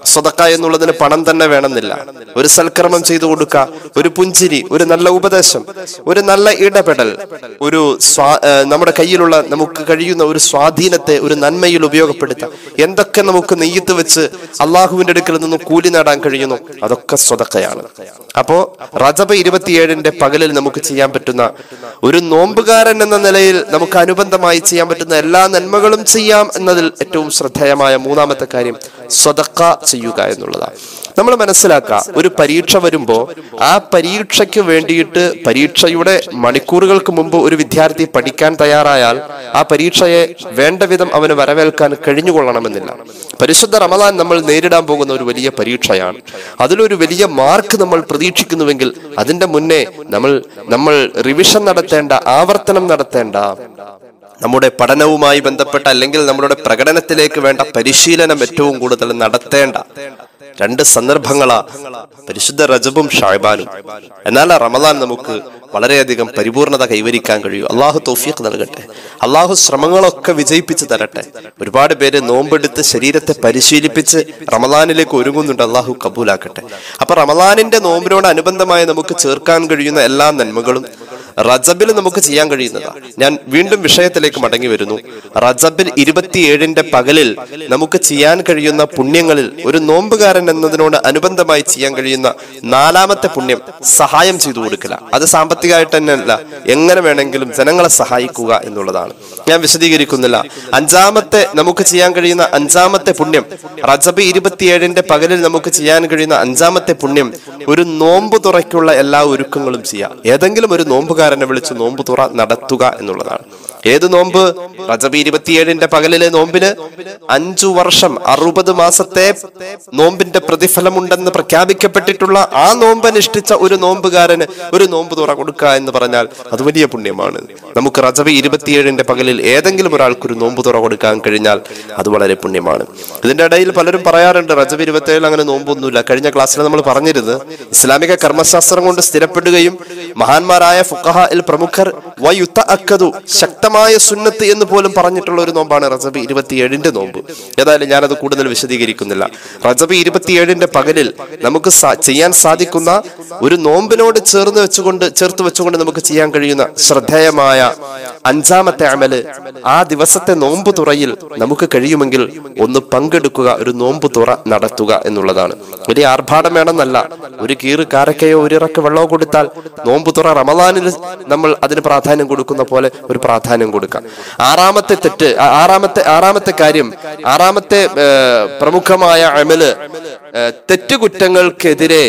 സ്വതക്ക എന്നുള്ളതിന് പണം തന്നെ വേണമെന്നില്ല ഒരു സൽക്കർമ്മം ചെയ്തു കൊടുക്കുക ഒരു പുഞ്ചിരി ഒരു നല്ല ഉപദേശം ഒരു നല്ല ഇടപെടൽ ഒരു സ്വാ ഏഹ് നമ്മുടെ കയ്യിലുള്ള നമുക്ക് കഴിയുന്ന ഒരു സ്വാധീനത്തെ ഒരു നന്മയിൽ ഉപയോഗപ്പെടുത്താം എന്തൊക്കെ നമുക്ക് നെയ്യത്ത് വെച്ച് അള്ളാഹുവിന്റെ അടുക്കൽ നിന്നും കൂലി നേടാൻ കഴിയുന്നു അതൊക്കെ സ്വതക്കയാണ് അപ്പോ റജബ് ഇരുപത്തിയേഴിന്റെ പകലിൽ നമുക്ക് ചെയ്യാൻ പറ്റുന്ന ഒരു നോമ്പുകാരൻ എന്ന നിലയിൽ നമുക്ക് അനുബന്ധമായി ചെയ്യാൻ പറ്റുന്ന എല്ലാ നന്മകളും ചെയ്യാം എന്നതിൽ ഏറ്റവും ശ്രദ്ധേയമായ മൂന്നാമത്തെ കാര്യം സ്വതക്ക ചെയ്യുക എന്നുള്ളതാണ് നമ്മൾ മനസ്സിലാക്കുക ഒരു പരീക്ഷ വരുമ്പോൾ ആ പരീക്ഷയ്ക്ക് വേണ്ടിയിട്ട് പരീക്ഷയുടെ മണിക്കൂറുകൾക്ക് മുമ്പ് ഒരു വിദ്യാർത്ഥി പഠിക്കാൻ തയ്യാറായാൽ ആ പരീക്ഷയെ വേണ്ട വിധം അവന് വരവേൽക്കാൻ കഴിഞ്ഞുകൊള്ളണമെന്നില്ല പരിശുദ്ധ റമദാൻ നമ്മൾ നേരിടാൻ പോകുന്ന ഒരു വലിയ പരീക്ഷയാണ് അതിലൊരു വലിയ മാർക്ക് നമ്മൾ പ്രതീക്ഷിക്കുന്നുവെങ്കിൽ അതിന്റെ മുന്നേ നമ്മൾ നമ്മൾ റിവിഷൻ നടത്തേണ്ട ആവർത്തനം നടത്തേണ്ട നമ്മുടെ പഠനവുമായി ബന്ധപ്പെട്ട അല്ലെങ്കിൽ നമ്മുടെ പ്രകടനത്തിലേക്ക് വേണ്ട പരിശീലനം ഏറ്റവും കൂടുതൽ നടത്തേണ്ട രണ്ട് സന്ദർഭങ്ങളാ പരിശുദ്ധ റജബും ഷായ്ബാനും എന്നാൽ ആ റമദാൻ നമുക്ക് വളരെയധികം പരിപൂർണത കൈവരിക്കാൻ കഴിയും അള്ളാഹു തൗഫീഖ് നൽകട്ടെ അള്ളാഹു ശ്രമങ്ങളൊക്കെ വിജയിപ്പിച്ച് തരട്ടെ ഒരുപാട് പേര് നോമ്പെടുത്ത് ശരീരത്തെ പരിശീലിപ്പിച്ച് റമദാനിലേക്ക് ഒരുങ്ങുന്നുണ്ട് അള്ളാഹു കബൂലാക്കട്ടെ അപ്പൊ റമദാനിന്റെ നോമ്പിനോട് അനുബന്ധമായി നമുക്ക് ചേർക്കാൻ കഴിയുന്ന എല്ലാ നന്മകളും റജബിൽ നമുക്ക് ചെയ്യാൻ കഴിയുന്നതാണ് ഞാൻ വീണ്ടും വിഷയത്തിലേക്ക് മടങ്ങി വരുന്നു റജബിൽ ഇരുപത്തിയേഴിന്റെ പകലിൽ നമുക്ക് ചെയ്യാൻ കഴിയുന്ന പുണ്യങ്ങളിൽ ഒരു നോമ്പുകാരൻ എന്നതിനോട് അനുബന്ധമായി ചെയ്യാൻ കഴിയുന്ന നാലാമത്തെ പുണ്യം സഹായം ചെയ്തു കൊടുക്കല അത് സാമ്പത്തികമായിട്ട് തന്നെയല്ല എങ്ങനെ വേണമെങ്കിലും ജനങ്ങളെ സഹായിക്കുക എന്നുള്ളതാണ് ഞാൻ വിശദീകരിക്കുന്നില്ല അഞ്ചാമത്തെ നമുക്ക് ചെയ്യാൻ കഴിയുന്ന അഞ്ചാമത്തെ പുണ്യം റജബ് ഇരുപത്തിയേഴിന്റെ പകലിൽ നമുക്ക് ചെയ്യാൻ കഴിയുന്ന അഞ്ചാമത്തെ പുണ്യം ഒരു നോമ്പ് തുറയ്ക്കുള്ള എല്ലാ ഒരുക്കങ്ങളും ചെയ്യാം ഏതെങ്കിലും ഒരു നോമ്പുകാരനെ വിളിച്ച് നോമ്പ് തുറ നടത്തുക എന്നുള്ളതാണ് ഏത് നോമ്പ് റജബ് ഇരുപത്തിയേഴിന്റെ പകലിലെ നോമ്പിന് അഞ്ചു വർഷം അറുപത് മാസത്തെ നോമ്പിന്റെ പ്രതിഫലമുണ്ടെന്ന് പ്രഖ്യാപിക്കപ്പെട്ടിട്ടുള്ള ആ നോമ്പ് അനുഷ്ഠിച്ച ഒരു നോമ്പുകാരന് ഒരു നോമ്പ് തുറ കൊടുക്കുക എന്ന് പറഞ്ഞാൽ അത് വലിയ പുണ്യമാണ് നമുക്ക് റജബ് ഇരുപത്തിയേഴിന്റെ പകലിൽ ഏതെങ്കിലും ഒരാൾക്ക് ഒരു നോമ്പ് തുറ കൊടുക്കാൻ കഴിഞ്ഞാൽ അത് വളരെ പുണ്യമാണ് ഇതിന്റെ ഇടയിൽ പലരും പറയാറുണ്ട് റജബ് ഇരുപത്തിയേഴിൽ അങ്ങനെ നോമ്പൊന്നുമില്ല കഴിഞ്ഞ ക്ലാസ്സിൽ നമ്മൾ പറഞ്ഞിരുന്നത് ഇസ്ലാമിക കർമ്മശാസ്ത്രം കൊണ്ട് സ്ഥിരപ്പെടുകയും മഹാന്മാരായ ഫുഖഹ പ്രമുഖർ വയുത്ത അക്കതു ശക്തമായ സുന്നത്ത് എന്ന് പോലും പറഞ്ഞിട്ടുള്ള ഒരു നോമ്പാണ് റജബ് ഇരുപത്തിയേഴിന്റെ നോമ്പ് ഏതായാലും ഞാനത് കൂടുതൽ വിശദീകരിക്കുന്നില്ല റജബ് ഇരുപത്തിയേഴിന്റെ പകലിൽ നമുക്ക് സാ- ചെയ്യാൻ സാധിക്കുന്ന ഒരു നോമ്പിനോട് ചേർന്ന് വെച്ചുകൊണ്ട് ചേർത്ത് വെച്ചുകൊണ്ട് നമുക്ക് ചെയ്യാൻ കഴിയുന്ന ശ്രദ്ധേയമായ അഞ്ചാമത്തെ അമല് ആ ദിവസത്തെ നോമ്പ് തുറയിൽ നമുക്ക് കഴിയുമെങ്കിൽ ഒന്ന് പങ്കെടുക്കുക ഒരു നോമ്പ് തുറ നടത്തുക എന്നുള്ളതാണ് വലിയ ആർഭാടം വേണമെന്നല്ല ഒരു കീറ് കാരക്കയോ ഒരു ഇറക്ക് വെള്ളമോ കൊടുത്താൽ നോമ്പ് തുറ റമദാനിൽ നമ്മൾ അതിന് പ്രാധാന്യം കൊടുക്കുന്ന പോലെ ഒരു പ്രാധാന്യം കൊടുക്കാം ആറാമത്തെ തെറ്റ് ആ- ആറാമത്തെ ആറാമത്തെ കാര്യം ആറാമത്തെ ഏ, പ്രമുഖമായ അമല് ഏ, തെറ്റുകുറ്റങ്ങൾക്കെതിരെ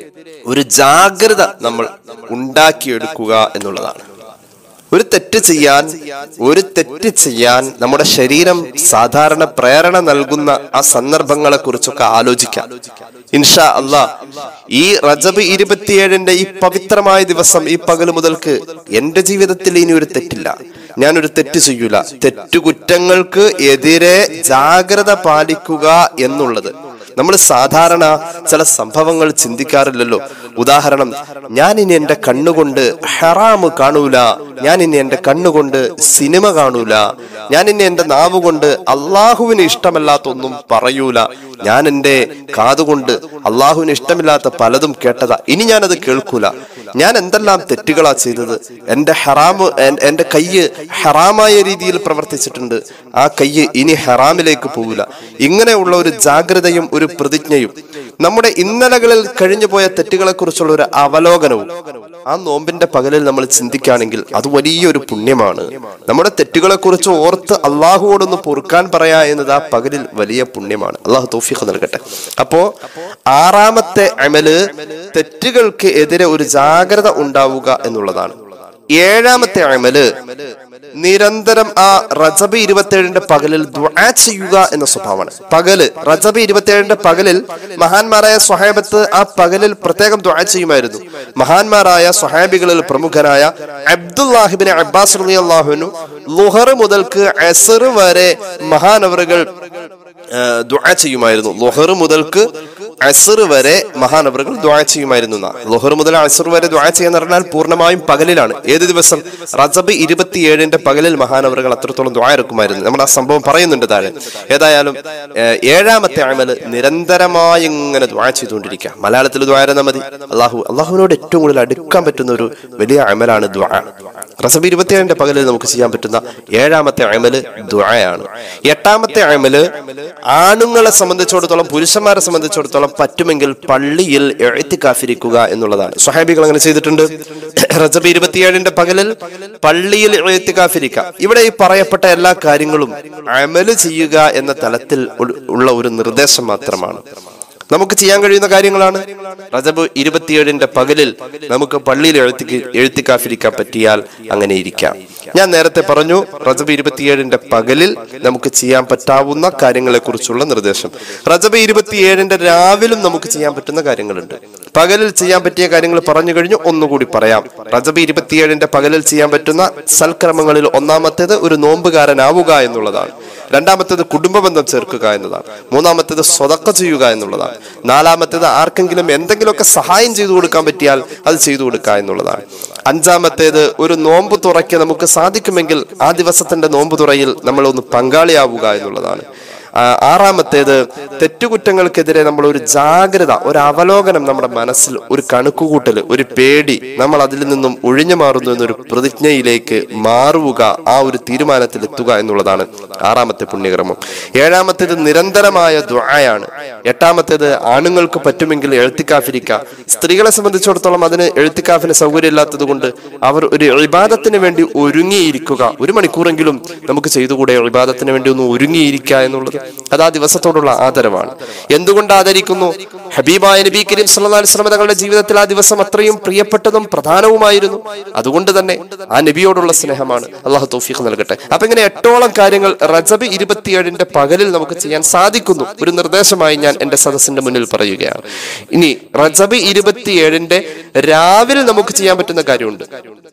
ഒരു ജാഗ്രത നമ്മൾ ഉണ്ടാക്കിയെടുക്കുക എന്നുള്ളതാണ് ഒരു തെറ്റ് ചെയ്യാൻ ഒരു തെറ്റ് ചെയ്യാൻ നമ്മുടെ ശരീരം സാധാരണ പ്രേരണ നൽകുന്ന ആ സന്ദർഭങ്ങളെ കുറിച്ചൊക്കെ ആലോചിക്കാം ഇൻഷാ അല്ലാ ഈ റജബ് ഇരുപത്തിയേഴിന്റെ ഈ പവിത്രമായ ദിവസം ഈ പകല് മുതൽക്ക് എന്റെ ജീവിതത്തിൽ ഇനി ഒരു തെറ്റില്ല ഞാനൊരു തെറ്റ് ചെയ്യൂല തെറ്റുകുറ്റങ്ങൾക്ക് എതിരെ ജാഗ്രത പാലിക്കുക എന്നുള്ളത് നമ്മൾ സാധാരണ ചില സംഭവങ്ങൾ ചിന്തിക്കാറില്ലല്ലോ ഉദാഹരണം ഞാൻ ഇനി എന്റെ കണ്ണുകൊണ്ട് ഹറാമ് കാണൂല ഞാൻ ഇനി എന്റെ കണ്ണുകൊണ്ട് സിനിമ കാണൂല ഞാൻ ഇനി എന്റെ നാവ് കൊണ്ട് അള്ളാഹുവിന് ഇഷ്ടമല്ലാത്തൊന്നും പറയൂല ഞാൻ എന്റെ കാതുകൊണ്ട് അള്ളാഹുവിന് ഇഷ്ടമില്ലാത്ത പലതും കേട്ടതാ ഇനി ഞാനത് കേൾക്കൂല ഞാൻ എന്തെല്ലാം തെറ്റുകളാ ചെയ്തത് എന്റെ ഹറാമ് എൻ- എന്റെ കയ്യ് ഹറാമായ രീതിയിൽ പ്രവർത്തിച്ചിട്ടുണ്ട് ആ കയ്യ് ഇനി ഹറാമിലേക്ക് പോവില്ല ഇങ്ങനെയുള്ള ഒരു ജാഗ്രതയും ഒരു പ്രതിജ്ഞയും നമ്മുടെ ഇന്നലകളിൽ കഴിഞ്ഞുപോയ തെറ്റുകളെ കുറിച്ചുള്ള ഒരു അവലോകനവും ആ നോമ്പിന്റെ പകലിൽ നമ്മൾ ചിന്തിക്കുകയാണെങ്കിൽ അത് വലിയൊരു പുണ്യമാണ് നമ്മുടെ തെറ്റുകളെ കുറിച്ച് ഓർത്ത് അള്ളാഹുവോടൊന്ന് പൊറുക്കാൻ പറയാ എന്നത് ആ പകലിൽ വലിയ പുണ്യമാണ് അള്ളാഹു തൗഫീഖ് നൽകട്ടെ അപ്പോ ആറാമത്തെ അമല് തെറ്റുകൾക്ക് എതിരെ ഒരു ജാഗ്രത ഉണ്ടാവുക എന്നുള്ളതാണ് ഏഴാമത്തെ അമല് നിരന്തരം ആ റജബ് ഇരുപത്തിയേഴിന്റെ പകലിൽ ദുആ ചെയ്യുക എന്ന സ്വഭാവമാണ് പകല് റജബ് ഇരുപത്തിയേഴിന്റെ പകലിൽ മഹാന്മാരായ സ്വഹാബത്ത് ആ പകലിൽ പ്രത്യേകം ദുആ ചെയ്യുമായിരുന്നു മഹാന്മാരായ സ്വഹാബികളിൽ പ്രമുഖനായ അബ്ദുല്ലാഹിബിൻ അബ്ബാസ് റളിയല്ലാഹുവിനു ലുഹർ മുതൽക്ക് അസർ വരെ മഹാനവറുകൾ ദുആ ചെയ്യുമായിരുന്നു ലുഹർ മുതൽക്ക് അസർ വരെ മഹാനവറുകൾ ദ്വാ ചെയ്യുമായിരുന്നു എന്നാ. ലുഹർ മുതൽ അസർ വരെ ദ്വാ ചെയ്യാന്ന് പറഞ്ഞാൽ പൂർണ്ണമായും പകലിലാണ് ഏത് ദിവസം റജബ് ഇരുപത്തിയേഴിന്റെ പകലിൽ മഹാനവറുകൾ അത്രത്തോളം ദ്വാ ഇറക്കുമായിരുന്നു നമ്മൾ ആ സംഭവം പറയുന്നുണ്ട് താഴെ ഏതായാലും ഏഹ്, ഏഴാമത്തെ അമല് നിരന്തരമായി ഇങ്ങനെ ദ്വാ ചെയ്തുകൊണ്ടിരിക്കുക മലയാളത്തിൽ ദ്വാ ഇരുന്നാൽ മതി അള്ളാഹു അള്ളാഹുവിനോട് ഏറ്റവും കൂടുതൽ അടുക്കാൻ പറ്റുന്ന ഒരു വലിയ അമലാണ് ദ്വാ റസബ് ഇരുപത്തിയേഴിന്റെ പകലിൽ നമുക്ക് ചെയ്യാൻ പറ്റുന്ന ഏഴാമത്തെ അമല് ദ്വായാണ് എട്ടാമത്തെ അമല് ആണുങ്ങളെ സംബന്ധിച്ചിടത്തോളം പുരുഷന്മാരെ സംബന്ധിച്ചിടത്തോളം പറ്റുമെങ്കിൽ പള്ളിയിൽ എഴുത്തിക്കാഫിരിക്കുക എന്നുള്ളതാണ് സ്വഹാബികൾ അങ്ങനെ ചെയ്തിട്ടുണ്ട് റജബ് ഇരുപത്തിയേഴിന്റെ പകലിൽ പള്ളിയിൽ എഴുത്തിക്കാഫിരിക്കുക ഇവിടെ ഈ പറയപ്പെട്ട എല്ലാ കാര്യങ്ങളും അമല് ചെയ്യുക എന്ന തലത്തിൽ ഉൾ- ഉള്ള ഒരു നിർദ്ദേശം മാത്രമാണ് നമുക്ക് ചെയ്യാൻ കഴിയുന്ന കാര്യങ്ങളാണ് റജബ് ഇരുപത്തിയേഴിന്റെ പകലിൽ നമുക്ക് പള്ളിയിൽ എഴുത്തി എഴുത്തിക്കാഫിരിക്കാൻ പറ്റിയാൽ അങ്ങനെ ഇരിക്കാം ഞാൻ നേരത്തെ പറഞ്ഞു റജബ് ഇരുപത്തിയേഴിന്റെ പകലിൽ നമുക്ക് ചെയ്യാൻ പറ്റാവുന്ന കാര്യങ്ങളെ കുറിച്ചുള്ള നിർദ്ദേശം റജബ് ഇരുപത്തിയേഴിന്റെ രാവിലും നമുക്ക് ചെയ്യാൻ പറ്റുന്ന കാര്യങ്ങളുണ്ട് പകലിൽ ചെയ്യാൻ പറ്റിയ കാര്യങ്ങൾ പറഞ്ഞു കഴിഞ്ഞു ഒന്നുകൂടി പറയാം റജബ് ഇരുപത്തിയേഴിന്റെ പകലിൽ ചെയ്യാൻ പറ്റുന്ന സൽക്രമങ്ങളിൽ ഒന്നാമത്തേത് ഒരു നോമ്പുകാരനാവുക എന്നുള്ളതാണ് രണ്ടാമത്തേത് കുടുംബബന്ധം ചേർക്കുക എന്നതാണ് മൂന്നാമത്തേത് സ്വതക്ക ചെയ്യുക എന്നുള്ളതാണ് നാലാമത്തേത് ആർക്കെങ്കിലും എന്തെങ്കിലുമൊക്കെ സഹായം ചെയ്തു കൊടുക്കാൻ പറ്റിയാൽ അത് ചെയ്തു കൊടുക്കുക എന്നുള്ളതാണ് അഞ്ചാമത്തേത് ഒരു നോമ്പ് തുറയ്ക്ക് നമുക്ക് സാധിക്കുമെങ്കിൽ ആ ദിവസത്തിന്റെ നോമ്പ് തുറയിൽ നമ്മൾ ഒന്ന് പങ്കാളിയാവുക എന്നുള്ളതാണ് ആ, ആറാമത്തേത് തെറ്റുകുറ്റങ്ങൾക്കെതിരെ നമ്മൾ ഒരു ജാഗ്രത ഒരു അവലോകനം നമ്മുടെ മനസ്സിൽ ഒരു കണക്കുകൂട്ടൽ ഒരു പേടി നമ്മൾ അതിൽ നിന്നും ഒഴിഞ്ഞു മാറുന്നു എന്നൊരു പ്രതിജ്ഞയിലേക്ക് മാറുക ആ ഒരു തീരുമാനത്തിൽ എത്തുക എന്നുള്ളതാണ് ആറാമത്തെ പുണ്യകർമ്മം ഏഴാമത്തേത് നിരന്തരമായ ദുആയാണ് എട്ടാമത്തേത് ആണുങ്ങൾക്ക് പറ്റുമെങ്കിൽ എഴുത്തിക്കാഫിരിക്കുക സ്ത്രീകളെ സംബന്ധിച്ചിടത്തോളം അതിന് എഴുത്തിക്കാഫിന് സൗകര്യമില്ലാത്തത് കൊണ്ട് അവർ ഒരു ഇബാദത്തിന് വേണ്ടി ഒരുങ്ങിയിരിക്കുക ഒരു മണിക്കൂറെങ്കിലും നമുക്ക് ചെയ്തുകൂടെ ഇബാദത്തിന് വേണ്ടി ഒന്ന് ഒരുങ്ങിയിരിക്കുക എന്നുള്ളത് അത് ആ ദിവസത്തോടുള്ള ആദരവാണ് എന്തുകൊണ്ട് ആദരിക്കുന്നു ഹബീബായ നബി കരീം സല്ലല്ലാഹു അലൈഹി വസല്ലം തങ്ങളുടെ ജീവിതത്തിൽ ആ ദിവസം അത്രയും പ്രിയപ്പെട്ടതും പ്രധാനവുമായിരുന്നു അതുകൊണ്ട് തന്നെ ആ നബിയോടുള്ള സ്നേഹമാണ് അള്ളാഹു തൗഫീഖ് നൽകട്ടെ അപ്പൊ ഇങ്ങനെ എട്ടോളം കാര്യങ്ങൾ റജബ് ഇരുപത്തിയേഴിന്റെ പകലിൽ നമുക്ക് ചെയ്യാൻ സാധിക്കുന്നു ഒരു നിർദ്ദേശമായി ഞാൻ എന്റെ സദസ്സിന്റെ മുന്നിൽ പറയുകയാണ് ഇനി റജബ് ഇരുപത്തിയേഴിന്റെ രാവിലെ നമുക്ക് ചെയ്യാൻ പറ്റുന്ന കാര്യമുണ്ട്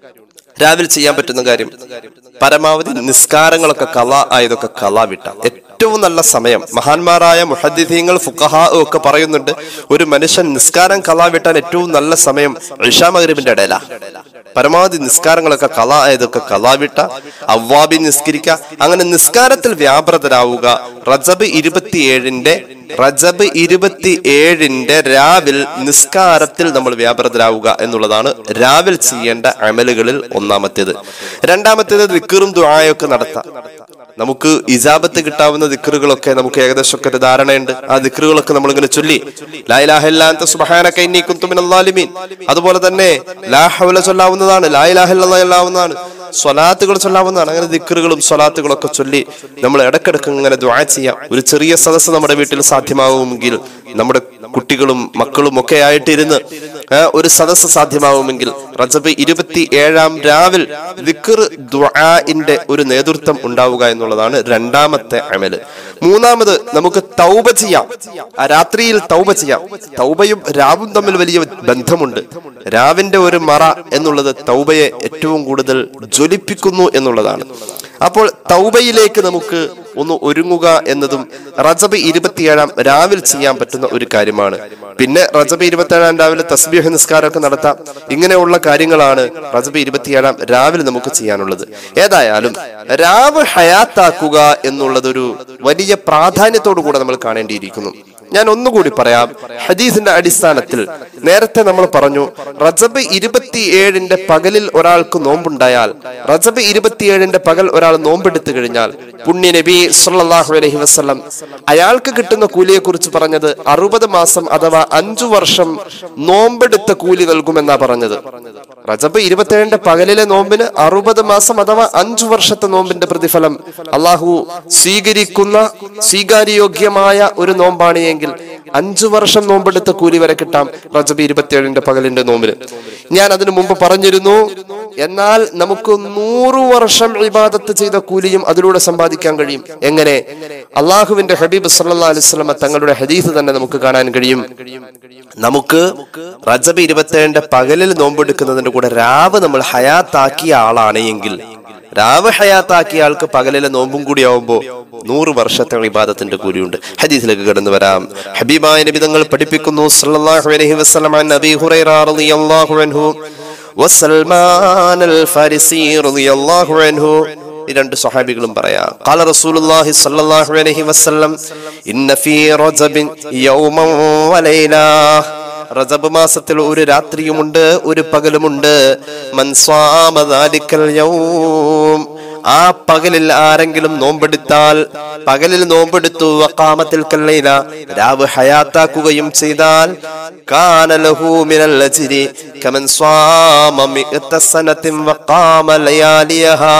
രാവിലെ ചെയ്യാൻ പറ്റുന്ന കാര്യം പരമാവധി നിസ്കാരങ്ങളൊക്കെ കല ആയതൊക്കെ കല വിട്ട ഏറ്റവും നല്ല സമയം മഹാന്മാരായ മുഹദ്ദീങ്ങൾ ഫുഖഹ ഒക്കെ പറയുന്നുണ്ട് ഒരു മനുഷ്യൻ നിസ്കാരം കല വിട്ടാൻ ഏറ്റവും നല്ല സമയം ഇഷാ മഗ്രിബിന്റെ ഇടയില പരമാവധി നിസ്കാരങ്ങളൊക്കെ കല ആയതൊക്കെ കല വിട്ട അവ്വാബി നിസ്കരിക്കുക അങ്ങനെ നിസ്കാരത്തിൽ വ്യാപൃതരാവുക റജബ് ഇരുപത്തിയേഴിന്റെ റജബ് ഇരുപത്തി ഏഴിന്റെ രാവിൽ നിസ്കാരത്തിൽ നമ്മൾ വ്യാപൃതരാവുക എന്നുള്ളതാണ് രാവിൽ ചെയ്യേണ്ട അമലുകളിൽ ഒന്നാമത്തേത് രണ്ടാമത്തേത് ദിക്കറും ദുആയൊക്കെ നടത്താം നമുക്ക് ഇജാബത്ത് കിട്ടാവുന്ന ദിക്കറുകളൊക്കെ നമുക്ക് ഏകദേശം ഒക്കെ ഒരു ധാരണയുണ്ട് ആ ദിക്കറുകളൊക്കെ നമ്മൾ ഇങ്ങനെ ചൊല്ലി ലാ ഇലാഹ ഇല്ലാ അൻത സുബ്ഹാനക ഇന്നി കുന്തു മിനൽ ളാലിമീൻ അതുപോലെ തന്നെ ലാ ഹൗല ചൊല്ലാവുന്നതാണ് ലാ ഇലാഹ ഇല്ലല്ലാഹ് ചൊല്ലാവുന്നതാണ് സ്വലാത്തുകൾ ചൊല്ലാവുന്നതാണ് അങ്ങനെ ദിക്കറുകളും സ്വലാത്തുകളൊക്കെ ചൊല്ലി നമ്മൾ ഇടക്കിടക്ക് ഇങ്ങനെ ദ്വാ ചെയ്യാം ഒരു ചെറിയ സദസ്സ് നമ്മുടെ വീട്ടിൽ സാധ്യമാവുമെങ്കിൽ നമ്മുടെ കുട്ടികളും മക്കളും ഒക്കെ ആയിട്ടിരുന്ന് ആ, ഒരു സദസ്സ് സാധ്യമാവുമെങ്കിൽ റജബ് ഇരുപത്തി ഏഴാം രാവിൽ ദിക്കർ ദ്വാഇന്റെ ഒരു നേതൃത്വം ഉണ്ടാവുക എന്നുള്ളതാണ് രണ്ടാമത്തെ അമല് മൂന്നാമത് നമുക്ക് തൗബ ചെയ്യാം ആ രാത്രിയിൽ തൗബ ചെയ്യാം തൗബയും രാവും തമ്മിൽ വലിയ ബന്ധമുണ്ട് രാവിന്റെ ഒരു മറ എന്നുള്ളത് തൗബയെ ഏറ്റവും കൂടുതൽ ജ്വലിപ്പിക്കുന്നു എന്നുള്ളതാണ് അപ്പോൾ തൗബയിലേക്ക് നമുക്ക് ഒന്ന് ഒരുങ്ങുക എന്നതും റജബ് ഇരുപത്തിയേഴാം രാവിൽ ചെയ്യാൻ പറ്റുന്ന ഒരു കാര്യമാണ് പിന്നെ റജബ് ഇരുപത്തിയേഴാം രാവിലെ തസ്ബീഹ് നിസ്കാരമൊക്കെ നടത്താം ഇങ്ങനെയുള്ള കാര്യങ്ങളാണ് റജബ് ഇരുപത്തിയേഴാം രാവിലെ നമുക്ക് ചെയ്യാനുള്ളത് ഏതായാലും രാവ് ഹയാത്താക്കുക എന്നുള്ളതൊരു വലിയ പ്രാധാന്യത്തോടു കൂടെ നമ്മൾ കാണേണ്ടിയിരിക്കുന്നു ഞാൻ ഒന്നുകൂടി പറയാം ഹദീസിന്റെ അടിസ്ഥാനത്തിൽ നേരത്തെ നമ്മൾ പറഞ്ഞു റജബ് ഇരുപത്തിയേഴിന്റെ പകലിൽ ഒരാൾക്ക് നോമ്പുണ്ടായാൽ റജബ് ഇരുപത്തിയേഴിന്റെ പകൽ ഒരാൾ നോമ്പെടുത്തു കഴിഞ്ഞാൽ പുണ്യ നബി സല്ലല്ലാഹു അലൈഹി വസല്ലം അയാൾക്ക് കിട്ടുന്ന കൂലിയെ കുറിച്ച് പറഞ്ഞത് അറുപത് മാസം അഥവാ അഞ്ചു വർഷം നോമ്പെടുത്ത കൂലി നൽകുമെന്നാ പറഞ്ഞത് റജബ് ഇരുപത്തിയേഴിന്റെ പകലിലെ നോമ്പിന് അറുപത് മാസം അഥവാ അഞ്ചു വർഷത്തെ നോമ്പിന്റെ പ്രതിഫലം അള്ളാഹു സ്വീകരിക്കുന്ന സ്വീകാര്യോഗ്യമായ ഒരു നോമ്പാണ് എങ്കിൽ അഞ്ചു വർഷം നോമ്പെടുത്ത കൂലി വരെ കിട്ടാം റജബ് ഇരുപത്തിയേഴിന്റെ പകലിന്റെ നോമ്പിന് ഞാൻ അതിനു മുമ്പ് പറഞ്ഞിരുന്നു എന്നാൽ നമുക്ക് നൂറു വർഷം ഇബാദത്ത് ചെയ്ത കൂലിയും അതിലൂടെ സമ്പാദിക്കാൻ കഴിയും എങ്ങനെ അള്ളാഹുവിന്റെ ഹബീബ് സല്ലാ അലുസ്ലമ തങ്ങളുടെ ഹദീസ് തന്നെ നമുക്ക് കാണാൻ കഴിയും നമുക്ക് റജബ് ഇരുപത്തിയേഴിന്റെ പകലിൽ നോമ്പെടുക്കുന്നതിന്റെ കൂടെ രാവ് നമ്മൾ ഹയാത്താക്കിയ ആളാണ് എങ്കിൽ രാവ് ഹയാത്താക്കിയ ആൾക്ക് പകലിലെ നോമ്പും കൂടി ആവുമ്പോ നൂറ് വർഷത്തെ ഇബാദത്തിന്റെ കൂലിയുണ്ട് ഹദീസിലേക്ക് കടന്നു വരാം ഹബീബായ നബിതങ്ങൾ പഠിപ്പിക്കുന്നു സല്ലല്ലാഹു അലൈഹി വസല്ലം അൻ നബി ഹുറൈറ റളിയല്ലാഹു അൻഹു വസൽമാൻ അൽ ഫാരിസി റളിയല്ലാഹു അൻഹു ഈ രണ്ട് സ്വഹാബികളും പറയാം ഖാല റസൂലുള്ളാഹി സ്വല്ലല്ലാഹു അലൈഹി വസല്ലം ഇന്ന ഫീ റജബിൻ യൗമൻ വലൈല റജബ് മാസത്തിൽ ഒരു രാത്രിയുമുണ്ട് ഒരു പകലുമുണ്ട് മൻ സ്വാമ ദാലിക്കൽ യൗം ആ പകലിൽ ആരെങ്കിലും നോമ്പെടുത്താൽ പകലിൽ നോമ്പെടുത്തു വക്കാമത്തിൽ കല്ലയില രാവ് ഹയാത്താക്കുകയും ചെയ്താൽ കാന ലഹു മിനൽ അജ്രി കമൻ സ്വാമ മിഅത സനത്തിൻ വഖാമ ലയാലിയഹാ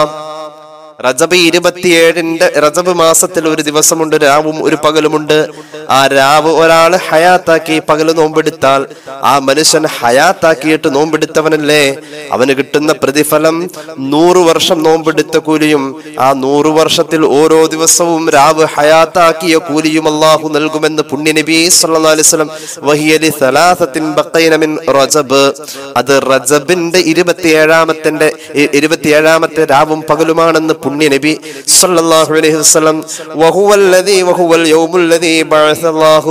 റജബ് ഇരുപത്തിയേഴിന്റെ റജബ് മാസത്തിൽ ഒരു ദിവസമുണ്ട് രാവും ഒരു പകലുമുണ്ട് ആ രാവ് ഒരാൾ ഹയാത്താക്കി പകല് നോമ്പെടുത്താൽ ആ മനുഷ്യൻ ഹയാത്താക്കിയിട്ട് നോമ്പെടുത്തവനല്ലേ അവന് കിട്ടുന്ന പ്രതിഫലം നൂറു വർഷം നോമ്പെടുത്ത കൂലിയും ആ നൂറു വർഷത്തിൽ ഓരോ ദിവസവും രാവ് ഹയാത്താക്കിയ കൂലിയും അള്ളാഹു നൽകുമെന്ന് പുണ്യനബി സല്ലല്ലാഹു അലൈഹി വസല്ലം വഹിയലി സലാസത്തിൻ ബഖൈന മിൻ റജബ് അത് റജബിന്റെ ഇരുപത്തിയേഴാമത്തിന്റെ ഇരുപത്തിയേഴാമത്തെ രാവും പകലുമാണെന്ന് പുണ്യ നബി സല്ലല്ലാഹു അലൈഹി വസല്ലം വഹുവല്ലദീ വഹുവൽ യൗമുല്ലദീ ബഅസല്ലാഹു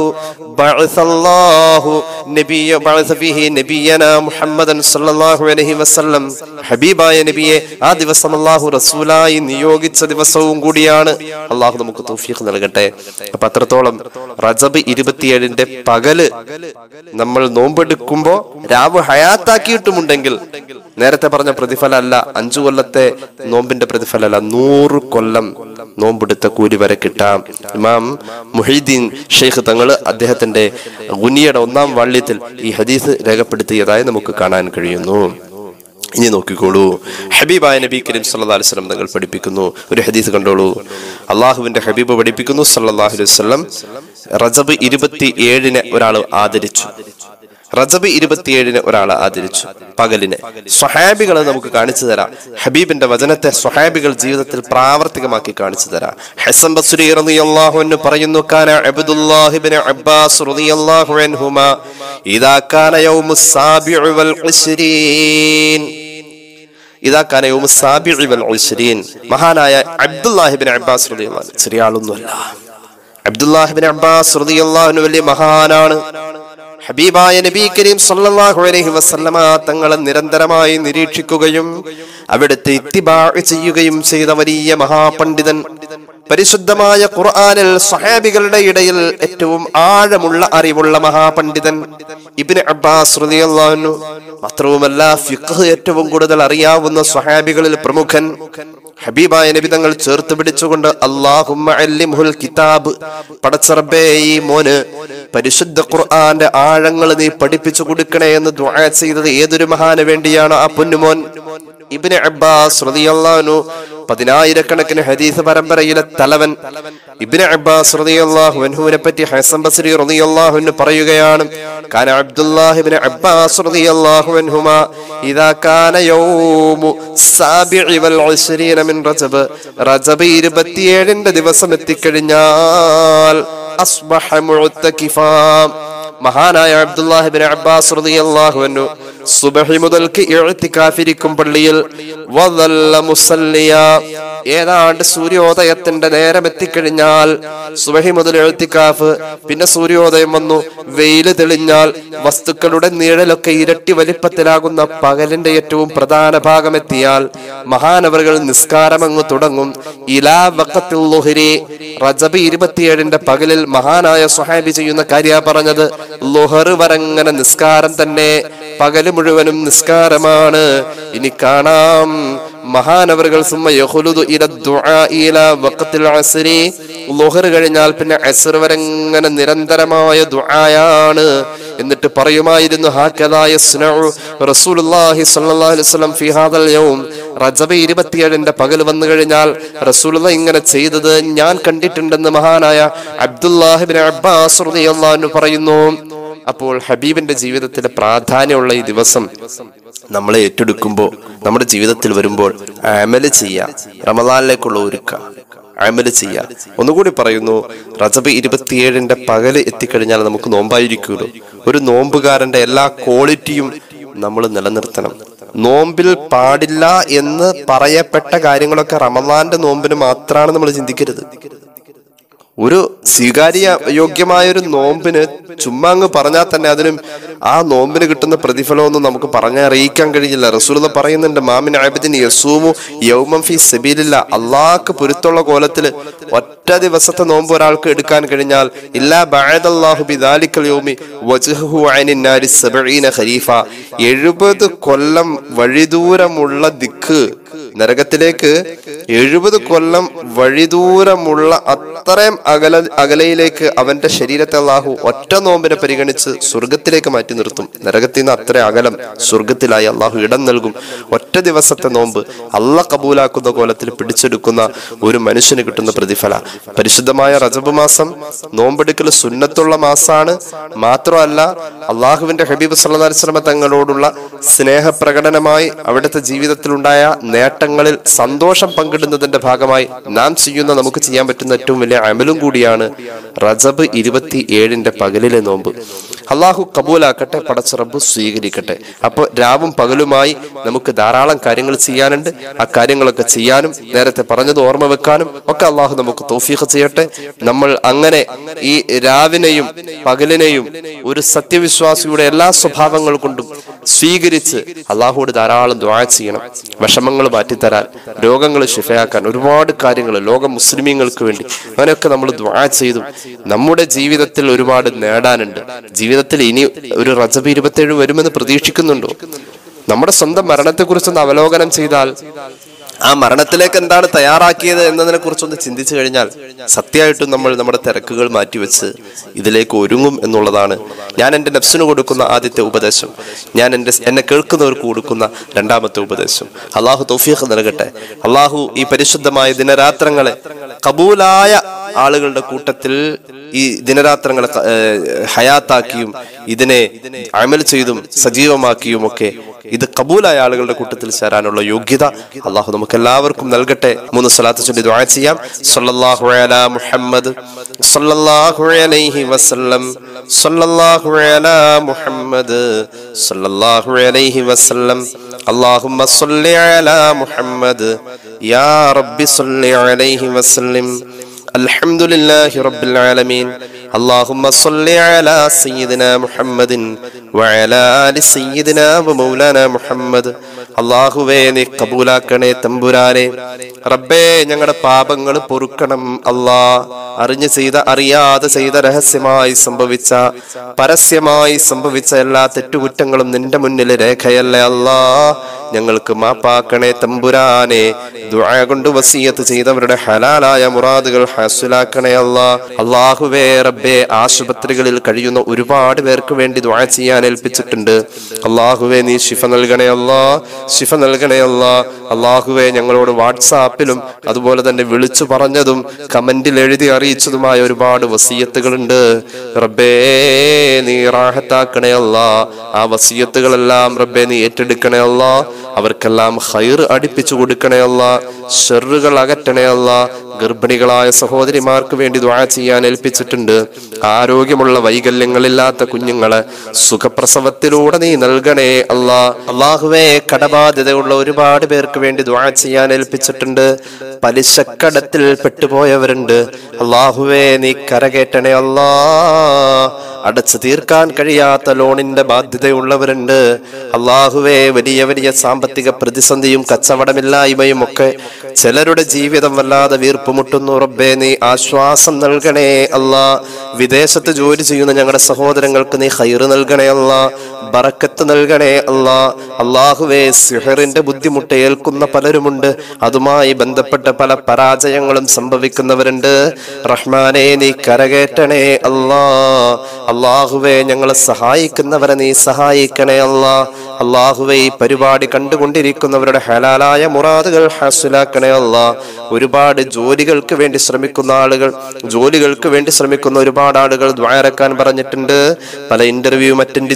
ബഅസല്ലാഹു നബിയ ബഅസ ഫീഹി നബിയനാ മുഹമ്മദൻ സല്ലല്ലാഹു അലൈഹി വസല്ലം ഹബീബായ നബിയെ ആ ദിവസം അല്ലാഹു റസൂലായി നിയോഗിച്ച ദിവസവും കൂടിയാണ് അല്ലാഹു നമുക്ക് തൗഫീഖ് നൽകട്ടെ അപ്പൊ അത്രത്തോളം റജബ് ഇരുപത്തിയേഴിന്റെ പകല് നമ്മൾ നോമ്പെടുക്കുമ്പോ രാവ് ഹയാത്താക്കിയിട്ടുമുണ്ടെങ്കിൽ നേരത്തെ പറഞ്ഞ പ്രതിഫലമല്ല അഞ്ചു കൊല്ലത്തെ നോമ്പിന്റെ പ്രതിഫലമല്ല നൂറ് കൊല്ലം നോമ്പെടുത്ത കൂലി വരെ കിട്ടാം ഇമാം മുഹീദ്ദീൻ ഷെയ്ഖ് തങ്ങൾ അദ്ദേഹത്തിന്റെ ഗുനിയുടെ ഒന്നാം വാള്യത്തിൽ ഈ ഹദീസ് രേഖപ്പെടുത്തിയതായി നമുക്ക് കാണാൻ കഴിയുന്നു ഇനി നോക്കിക്കോളൂ ഹബീബായ നബി കരീം സല്ലല്ലാഹു അലൈഹി വസല്ലം തങ്ങൾ പഠിപ്പിക്കുന്നു ഒരു ഹദീസ് കണ്ടോളൂ അള്ളാഹുവിന്റെ ഹബീബ് പഠിപ്പിക്കുന്നു സല്ലല്ലാഹു അലൈഹി വസല്ലം റജബ് ഇരുപത്തി ഏഴിന് ഒരാൾ ആദരിച്ചു റജബ് ഇരുപത്തിയേഴിന് ഒരാൾ ആദരിച്ചു പകലിന് സ്വഹാബികളെ നമുക്ക് കാണിച്ചു തരാം ഹബീബിന്റെ വചനത്തെ സ്വഹാബികൾ ജീവിതത്തിൽ പ്രാവർത്തികമാക്കി കാണിച്ചു തരാം ഹസൻ ബസ്രി റളിയല്ലാഹു അൻഹു പറയുന്നു കാന അബ്ദുല്ലാഹി ഇബ്നു അബ്ബാസ് റളിയല്ലാഹു അൻഹുമാ ഇദാ കാന യൗമുസ് സാബിഉ വൽ ഇശ്രീൻ ഇതാ കാന യൗമുസ് സാബിഉ വൽ ഇശ്രീൻ മഹാനായ അബ്ദുല്ലാഹിബിൻ അബ്ബാസ് റളിയല്ലാഹു അൻഹു ചെറിയ ആളൊന്നുമല്ല അബ്ദുല്ലാഹിബിൻ അബ്ബാസ് റളിയല്ലാഹു അൻഹു വലിയ മഹാനാണ് ഹബീബായ നബി കരീം സല്ലല്ലാഹു അലൈഹി വസല്ലമ തങ്ങളെ നിരന്തരമായി നിരീക്ഷിക്കുകയും അവിടുത്തെ ഇത്തിബാ ചെയ്യുകയും ചെയ്ത വലിയ മഹാപണ്ഡിതൻ പരിശുദ്ധമായ ഖുർആനിൽ സ്വഹാബികളുടെ ഇടയിൽ ഏറ്റവും ആഴമുള്ള അറിവുള്ള മഹാപണ്ഡിതൻ ഇബ്നു അബ്ബാസ് റളിയല്ലാഹു അൻഹു മാത്രവുമല്ല ഫിഖ് ഏറ്റവും കൂടുതൽ അറിയാവുന്ന സ്വഹാബികളിൽ പ്രമുഖൻ ഹബീബായ നബി തങ്ങൾ ചേർത്ത് പിടിച്ചുകൊണ്ട് അല്ലാഹുമ്മ അല്ലിംഹുൽ കിതാബ് പടച്ചറബേ ഈ മോന് പരിശുദ്ധ ഖുർആന്റെ ആഴങ്ങൾ നീ പഠിപ്പിച്ചു കൊടുക്കണേ എന്ന് ദുആ ചെയ്തത് ഏതൊരു മഹാന് വേണ്ടിയാണ് ആ പൊന്നുമോൻ ഇബ്നു അബ്ബാസ് റളിയല്ലാഹു അൻഹു പതിനായിരക്കണക്കിന് ഹദീസ് പരമ്പരയിലെ തലവൻ ഇബ്നു അബ്ബാസ് റളിയല്ലാഹു അൻഹുവിനെ പറ്റി ഹസൻ ബസ്രി റളിയല്ലാഹു അൻഹു പറയുകയാണ് കാന അബ്ദുല്ലാഹി ഇബ്നു അബ്ബാസ് റളിയല്ലാഹു അൻഹുമാ ഇദാ കാന യൗമു സാബിഇ വൽ ഇശ്രീന മിൻ റജബ് റജബ് 27ന്റെ ദിവസം എത്തിക്കഴിഞ്ഞാൽ അസ്ബഹ മുഅത്തകിഫാ മഹാനായ അബ്ദുല്ലാഹിബിൻ അബ്ബാസ് റളിയല്ലാഹു അൻഹു സുബഹി മുതൽക്ക് ഇഴ്തികാഫിരിക്കും പള്ളിയിൽ വദല്ല മുസല്ലിയ ഏതാണ്ട് സൂര്യോദയത്തിന്റെ നേരം എത്തിക്കഴിഞ്ഞാൽ സുബഹി മുതൽ എഴുത്തിക്കാഫ് പിന്നെ സൂര്യോദയം വന്നു വെയില് തെളിഞ്ഞാൽ വസ്തുക്കളുടെ നിഴലൊക്കെ ഇരട്ടി വലിപ്പത്തിലാകുന്ന പകലിന്റെ ഏറ്റവും പ്രധാന ഭാഗം എത്തിയാൽ മഹാനവറുകൾ നിസ്കാരം അങ്ങ് തുടങ്ങും ഇലാ വക്കത്തിൽ ലുഹരി റജബ് ഇരുപത്തിയേഴിന്റെ പകലിൽ മഹാനായ സ്വഹാബി ചെയ്യുന്ന കാര്യ പറഞ്ഞത് ലുഹർ വരങ്ങനെ നിസ്കാരം തന്നെ പകല് മുഴുവനും നിസ്കാരമാണ് ഇനി കാണാം മഹാനവറുകൾ സുമ്മ യഹുലുദു ഇല ദുആ ഇല വഖത്തിൽ അസ്രി ളുഹർ കഴിഞ്ഞാൽ പിന്നെ അസ്ർ വരെ ഇങ്ങനെ നിരന്തരമായ ദുആയാണ് എന്നിട്ട് പറയുമായിരുന്നു ഹാക്കദാ യസ്നഉ റസൂലുള്ളാഹി സ്വല്ലല്ലാഹു അലൈഹി വസല്ലം ഫി ഹാദൽ യൗം റജബ് 27ന്റെ പകൽ വന്നു കഴിഞ്ഞാൽ റസൂലുള്ള ഇങ്ങനെ ചെയ്തത് ഞാൻ കണ്ടിട്ടുണ്ടെന്ന് മഹാനായ അബ്ദുല്ലാഹിബ്ൻ അബ്ബാസ് റളിയല്ലാഹു അൻഹു പറയുന്നു അപ്പോൾ ഹബീബിന്റെ ജീവിതത്തിലെ പ്രാധാന്യമുള്ള ഈ ദിവസം നമ്മളെ ഏറ്റെടുക്കുമ്പോൾ നമ്മുടെ ജീവിതത്തിൽ വരുമ്പോൾ അമല് ചെയ്യാം റമദാനിലേക്കുള്ള ഒരുക്ക അമല് ചെയ്യാം ഒന്നുകൂടി പറയുന്നു റജബ് ഇരുപത്തിയേഴിന്റെ പകല് എത്തിക്കഴിഞ്ഞാൽ നമുക്ക് നോമ്പായിരിക്കുമല്ലോ ഒരു നോമ്പുകാരന്റെ എല്ലാ ക്വാളിറ്റിയും നമ്മൾ നിലനിർത്തണം നോമ്പിൽ പാടില്ല എന്ന് പറയപ്പെട്ട കാര്യങ്ങളൊക്കെ റമദാന്റെ നോമ്പിന് മാത്രമാണ് നമ്മൾ ചിന്തിക്കരുത് ഒരു സ്വീകാര്യ യോഗ്യമായ ഒരു നോമ്പിന് ചുമ്മാ അങ്ങ് പറഞ്ഞാൽ തന്നെ അതിനും ആ നോമ്പിന് കിട്ടുന്ന പ്രതിഫലമൊന്നും നമുക്ക് പറഞ്ഞറിയിക്കാൻ കഴിയില്ല റസൂൽ പറയുന്നുണ്ട് മാമിൻ ആബിദിന് യസൂമു യൗമം ഫി സബീലില്ല അള്ളാഹ്ക്ക് പൊരുത്തുള്ള കോലത്തിൽ ഒറ്റ ദിവസത്തെ നോമ്പ് ഒരാൾക്ക് എടുക്കാൻ കഴിഞ്ഞാൽ ഇല്ലാ ബഅദല്ലാഹു ബിദാലിക്കൽ യൗമി വജ്ഹുഹു അനിൻ നാരി സബഈന ഖരീഫ എഴുപത് കൊല്ലം വഴിദൂരമുള്ള ദിക്ക് നരകത്തിലേക്ക് എഴുപത് കൊല്ലം വഴിദൂരമുള്ള അത്രയും അകല അകലയിലേക്ക് അവന്റെ ശരീരത്തെ അള്ളാഹു ഒറ്റ നോമ്പിനെ പരിഗണിച്ച് സ്വർഗത്തിലേക്ക് മാറ്റി നിർത്തും നരകത്തിൽ നിന്ന് അത്ര അകലം സ്വർഗത്തിലായി അള്ളാഹു ഇടം നൽകും ഒറ്റ ദിവസത്തെ നോമ്പ് അള്ള കബൂലാക്കുന്ന കോലത്തിൽ പിടിച്ചെടുക്കുന്ന ഒരു മനുഷ്യന് കിട്ടുന്ന പ്രതിഫല പരിശുദ്ധമായ റജബ് മാസം നോമ്പെടുക്കൽ സുന്നത്തുള്ള മാസാണ് മാത്രമല്ല അള്ളാഹുവിന്റെ ഹബീബ് സല്ലല്ലാഹു അലൈഹി വസല്ലമ തങ്ങളോടുള്ള സ്നേഹപ്രകടനമായി അവിടുത്തെ ജീവിതത്തിലുണ്ടായ നേട്ടങ്ങളിൽ സന്തോഷം പങ്കിടുന്നതിന്റെ ഭാഗമായി നാം ചെയ്യുന്ന നമുക്ക് ചെയ്യാൻ പറ്റുന്ന ഏറ്റവും വലിയ അമലും കൂടിയാണ് റജബ് ഇരുപത്തി ഏഴിന്റെ പകലിലെ നോമ്പ് അള്ളാഹു കബൂലാക്കട്ടെ പടച്ച റബ്ബ് സ്വീകരിക്കട്ടെ അപ്പോൾ രാവും പകലുമായി നമുക്ക് ധാരാളം കാര്യങ്ങൾ ചെയ്യാനുണ്ട് ആ കാര്യങ്ങളൊക്കെ ചെയ്യാനും നേരത്തെ പറഞ്ഞത് ഓർമ്മ വെക്കാനും ഒക്കെ അള്ളാഹു നമുക്ക് തോഫീഖ് ചെയ്യട്ടെ നമ്മൾ അങ്ങനെ ഈ രാവിനെയും പകലിനെയും ഒരു സത്യവിശ്വാസിയുടെ എല്ലാ സ്വഭാവങ്ങൾ കൊണ്ടും സ്വീകരിച്ച് അള്ളാഹുവോട് ധാരാളം ദ്വാ ചെയ്യണം വിഷമങ്ങൾ മാറ്റിത്തരാൻ രോഗങ്ങൾ ശിഫയാക്കാൻ ഒരുപാട് കാര്യങ്ങൾ ലോക മുസ്ലിമീങ്ങൾക്ക് വേണ്ടി അങ്ങനെയൊക്കെ നമ്മൾ ദ്വാ ചെയ്തു നമ്മുടെ ജീവിതത്തിൽ ഒരുപാട് നേടാനുണ്ട് ജീവിതത്തിൽ ഇനി ഒരു റജബ് ഇരുപത്തേഴ് വരുമെന്ന് പ്രതീക്ഷിക്കുന്നുണ്ടോ നമ്മുടെ സ്വന്തം മരണത്തെക്കുറിച്ചൊന്ന് അവലോകനം ചെയ്താൽ ആ മരണത്തിലേക്ക് എന്താണ് തയ്യാറാക്കിയത് എന്നതിനെ കുറിച്ചൊന്ന് ചിന്തിച്ചു കഴിഞ്ഞാൽ സത്യമായിട്ടും നമ്മൾ നമ്മുടെ തിരക്കുകൾ മാറ്റിവെച്ച് ഇതിലേക്ക് ഒരുങ്ങും എന്നുള്ളതാണ് ഞാൻ എൻ്റെ നെഫ്സിന് കൊടുക്കുന്ന ആദ്യത്തെ ഉപദേശം ഞാൻ എൻ്റെ എന്നെ കേൾക്കുന്നവർക്ക് കൊടുക്കുന്ന രണ്ടാമത്തെ ഉപദേശം അള്ളാഹു തൗഫീഖ് നൽകട്ടെ അള്ളാഹു ഈ പരിശുദ്ധമായ ദിനരാത്രങ്ങളെ കബൂലായ ആളുകളുടെ കൂട്ടത്തിൽ ഈ ദിനരാത്രങ്ങളെ ക- ഏഹ് ഹയാത്താക്കിയും ഇതിനെ അമൽ ചെയ്തും സജീവമാക്കിയും ഒക്കെ ഇത് കബൂലായ ആളുകളുടെ കൂട്ടത്തിൽ ചേരാനുള്ള യോഗ്യത അള്ളാഹു നമുക്ക് എല്ലാവർക്കും നൽകട്ടെ മൂന്ന് സ്വലാത്ത് ചൊല്ലി ദുആ ചെയ്യാം സല്ലല്ലാഹു അലാ മുഹമ്മദ് സല്ലല്ലാഹു അലൈഹി വസല്ലം സല്ലല്ലാഹു അലാ മുഹമ്മദ് സല്ലല്ലാഹു അലൈഹി വസല്ലം اللهم صل على محمد يا رب صل عليه وسلم الحمد لله رب العالمين اللهم صل على سيدنا محمد وعلى آل سيدنا ومولانا محمد അള്ളാഹുവേ നീ കബൂലാക്കണേ തമ്പുരാനെ റബ്ബേ ഞങ്ങളുടെ പാപങ്ങൾ പൊറുക്കണം അല്ലാ അറിഞ്ഞു ചെയ്ത അറിയാതെ ചെയ്ത രഹസ്യമായി സംഭവിച്ച പരസ്യമായി സംഭവിച്ച എല്ലാ തെറ്റുകുറ്റങ്ങളും നിന്റെ മുന്നിൽ രേഖയല്ലേ അല്ലാ ഞങ്ങൾക്ക് മാപ്പാക്കണേ തമ്പുരാനെ ദുആ കൊണ്ട് വസീയത്ത് ചെയ്തവരുടെ ഹലാലായ മുറാദുകൾ ഹാസുലാക്കണേ അല്ലാ അള്ളാഹുവേ റബ്ബേ ആശുപത്രികളിൽ കഴിയുന്ന ഒരുപാട് പേർക്ക് വേണ്ടി ദുആ ചെയ്യാൻ ഏൽപ്പിച്ചിട്ടുണ്ട് അള്ളാഹുവേ നീ ശിഫ നൽകണേ അല്ലാ ശിഫ നൽകണേ അല്ലാ അള്ളാഹുവേ ഞങ്ങളോട് വാട്സാപ്പിലും അതുപോലെ തന്നെ വിളിച്ചു പറഞ്ഞതും കമന്റിൽ എഴുതി അറിയിച്ചതുമായ ഒരുപാട് വസീയത്തുകളുണ്ട് റബ്ബേ നീ റാഹത്താക്കണേ അല്ലാ ആ വസീയത്തുകളെല്ലാം റബ്ബേ നീ ഏറ്റെടുക്കണേ അല്ലാ അവർക്കെല്ലാം ഹൈർ അടിപ്പിച്ചു കൊടുക്കണേ അല്ല ഷെറുകൾ അകറ്റണേ അല്ല ഗർഭിണികളായ സഹോദരിമാർക്ക് വേണ്ടി ദ്വാ ചെയ്യാൻ ഏൽപ്പിച്ചിട്ടുണ്ട് ആരോഗ്യമുള്ള വൈകല്യങ്ങളില്ലാത്ത കുഞ്ഞുങ്ങളെ സുഖപ്രസവത്തിലൂടെ നീ നൽകണേ അല്ലാ അള്ളാഹുവേ കടബാധ്യതയുള്ള ഒരുപാട് പേർക്ക് വേണ്ടി ദ്വാ ചെയ്യാൻ ഏൽപ്പിച്ചിട്ടുണ്ട് പലിശക്കടത്തിൽ പെട്ടുപോയവരുണ്ട് അള്ളാഹുവേ നീ കരകേറ്റണേ അല്ലാ അടച്ചു തീർക്കാൻ കഴിയാത്ത ലോണിന്റെ ബാധ്യതയുള്ളവരുണ്ട് അള്ളാഹുവേ വലിയ വലിയ സാമ്പത്തിക പ്രതിസന്ധിയും കച്ചവടമില്ലായ്മയും ഒക്കെ ചിലരുടെ ജീവിതം വല്ലാതെ വീർപ്പുമുട്ടുന്നു റബ്ബേ നീ ആശ്വാസം നൽകണേ അല്ലാ വിദേശത്ത് ജോലി ചെയ്യുന്ന ഞങ്ങളുടെ സഹോദരങ്ങൾക്ക് നീ ഹൈറ് നൽകണേ അല്ലാ ബറക്കത്ത് നൽകണേ അല്ലാ അള്ളാഹുവേ സിഹറിന്റെ ബുദ്ധിമുട്ട് ഏൽക്കുന്ന പലരുമുണ്ട് അതുമായി ബന്ധപ്പെട്ട പല പരാജയങ്ങളും സംഭവിക്കുന്നവരുണ്ട് റഹ്മാനെ നീ കരകേറ്റണേ അല്ലാ അള്ളാഹുവേ ഞങ്ങളെ സഹായിക്കുന്നവരെ നീ സഹായിക്കണേ അല്ലാ അള്ളാഹുവേ ഈ പരിപാടി കണ്ടുകൊണ്ടിരിക്കുന്നവരുടെ ഹലാലായ മുറാദുകൾ ഹാസുലാക്കണേ അല്ലാ ഒരുപാട് ജോലികൾക്ക് വേണ്ടി ശ്രമിക്കുന്ന ആളുകൾ ജോലികൾക്ക് വേണ്ടി ശ്രമിക്കുന്ന ഒരുപാട് ആളുകൾ ദ്വാരക്കാൻ പറഞ്ഞിട്ടുണ്ട് പല ഇന്റർവ്യൂവും അറ്റൻഡ് ചെയ്ത്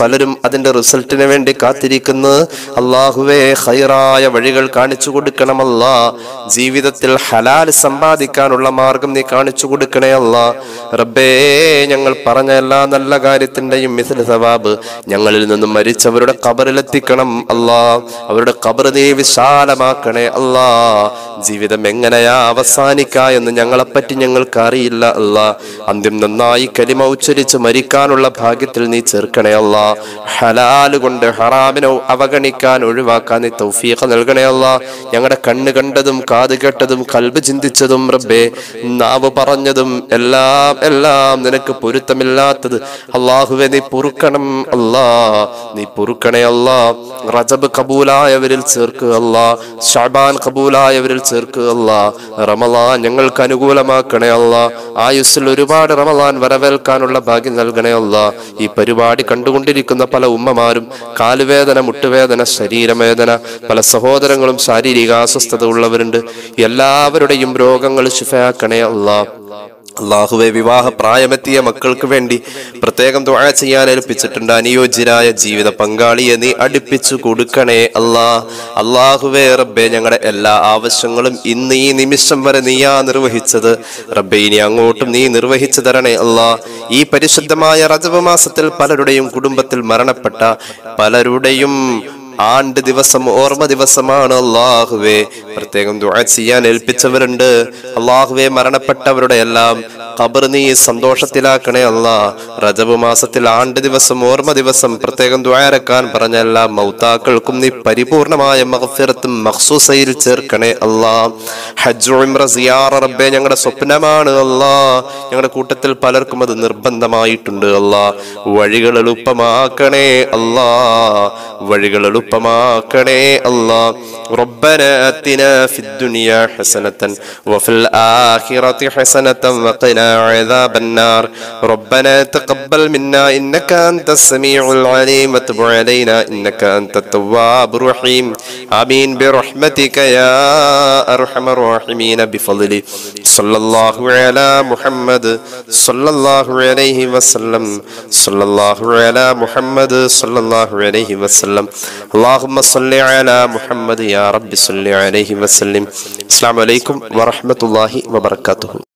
പലരും അതിന്റെ റിസൾട്ടിന് വേണ്ടി കാത്തിരിക്കുന്നു അള്ളാഹുവേ ഹൈറായ വഴികൾ കാണിച്ചു കൊടുക്കണമല്ല ജീവിതത്തിൽ ഹലാൽ സമ്പാദിക്കാനുള്ള മാർഗം നീ കാണിച്ചു കൊടുക്കണേ അല്ല റബ്ബേ ഞങ്ങൾ പറഞ്ഞ എല്ലാ നല്ല കാര്യത്തിന്റെയും മിഥിൽ സവാബ് ഞങ്ങളിൽ നിന്നും മരിച്ചവരുടെ കബറിലെത്തിക്കണം അല്ലാ അവരുടെ കബർ നീ വിശാലമാക്കണേ അല്ലാ ജീവിതം എങ്ങനെയാ അവസാനിക്ക എന്ന് ഞങ്ങളെപ്പറ്റി ഞങ്ങൾക്ക് അറിയില്ല അല്ല അന്ത്യം നന്നായി കലിമ ഉച്ചരിച്ച് മരിക്കാനുള്ള ഭാഗ്യത്തിൽ നീ ചേർക്കണേ അല്ല ഹലാല് കൊണ്ട് ഹറാമിനെ അവഗണിക്കാൻ ഒഴിവാക്കാൻ നീ തൗഫീഖ നൽകണേ അല്ല ഞങ്ങളുടെ കണ്ണ് കണ്ടതും കാത് കേട്ടതും കൽബ് ചിന്തിച്ചതും റബ്ബേ നാവ് പറഞ്ഞതും എല്ലാം എല്ലാം നിനക്ക് പൊരുത്തമില്ലാത്തത് അള്ളാഹുവെ നീ പൊറുക്കണം അല്ലാ നീ പൊറുക്കണേ അല്ലാ റജബ് കബൂലായവരിൽ ചേർക്കുക അല്ലാ ഷാബാൻ കബൂലായവരിൽ ചേർക്കുക അല്ലാ റമലാൻ ഞങ്ങൾക്ക് അനുകൂലമാക്കണേ അല്ലാ ആയുസ്സിൽ ഒരുപാട് റമലാൻ വരവേൽക്കാനുള്ള ഭാഗ്യം നൽകണേ അല്ലാ ഈ പരിപാടി കണ്ടുകൊണ്ടിരിക്കുന്ന പല ഉമ്മമാരും കാലുവേദന മുട്ടുവേദന ശരീരവേദന പല സഹോദരങ്ങളും ശാരീരിക അസ്വസ്ഥത ഉള്ളവരുണ്ട് എല്ലാവരുടെയും രോഗങ്ങൾ ശിഫയാക്കണേ അല്ലാ അള്ളാഹുവെ വിവാഹ പ്രായമെത്തിയ മക്കൾക്ക് വേണ്ടി പ്രത്യേകം ദുആ ചെയ്യാൻ ഏൽപ്പിച്ചിട്ടുണ്ട് അനുയോജ്യരായ ജീവിത പങ്കാളിയെ നീ അടുപ്പിച്ചു കൊടുക്കണേ അല്ലാ അള്ളാഹുവെ റബ്ബെ ഞങ്ങളുടെ എല്ലാ ആവശ്യങ്ങളും ഇന്ന് ഈ നിമിഷം വരെ നീയാ നിർവഹിച്ചത് റബ്ബെ ഇനി അങ്ങോട്ടും നീ നിർവഹിച്ചു തരണേ അല്ലാ ഈ പരിശുദ്ധമായ റജബ് മാസത്തിൽ പലരുടെയും കുടുംബത്തിൽ മരണപ്പെട്ട പലരുടെയും ആണ്ട് ദിവസം ഓർമ്മ ദിവസമാണ് അള്ളാഹുവെ പ്രത്യേകം ദുആ ചെയ്യാൻ ഏൽപ്പിച്ചവരുണ്ട് അള്ളാഹുവെ മരണപ്പെട്ടവരുടെ എല്ലാം ഖബർ നീ സന്തോഷത്തിലാക്കണേ അല്ലാ റജബ് മാസത്തിൽ ആണ്ട് ദിവസം ഓർമ്മ ദിവസം പ്രത്യേകം ദ്വാരക്കാൻ പറഞ്ഞ എല്ലാ മൗത്താക്കൾക്കും നീ പരിപൂർണമായ മഗ്ഫിറത്തും മഖ്സൂസയിൽ ചേർക്കണേ അല്ലാ ഹജ്ജ് ഉംറ സിയാറ റബ്ബേ ഞങ്ങളുടെ സ്വപ്നമാണ് അല്ലാ ഞങ്ങളുടെ കൂട്ടത്തിൽ പലർക്കും അത് നിർബന്ധമായിട്ടുണ്ട് അല്ലാ വഴികൾ എളുപ്പമാക്കണേ അല്ലാ വഴികൾ എളുപ്പമാക്കണേ അല്ലാ ربنا آتنا في الدنيا حسنة وفي الآخرة حسنة وقنا عذاب النار ربنا تقبل منا إنك أنت السميع العليم وتب علينا إنك أنت التواب الرحيم آمين برحمتك يا أرحم الراحمين بفضل صلى الله على محمد صلى الله عليه وسلم صلى الله على محمد صلى الله عليه وسلم اللهم صل على محمد يا رب صل عليه وسلم السلام عليكم ورحمة الله وبركاته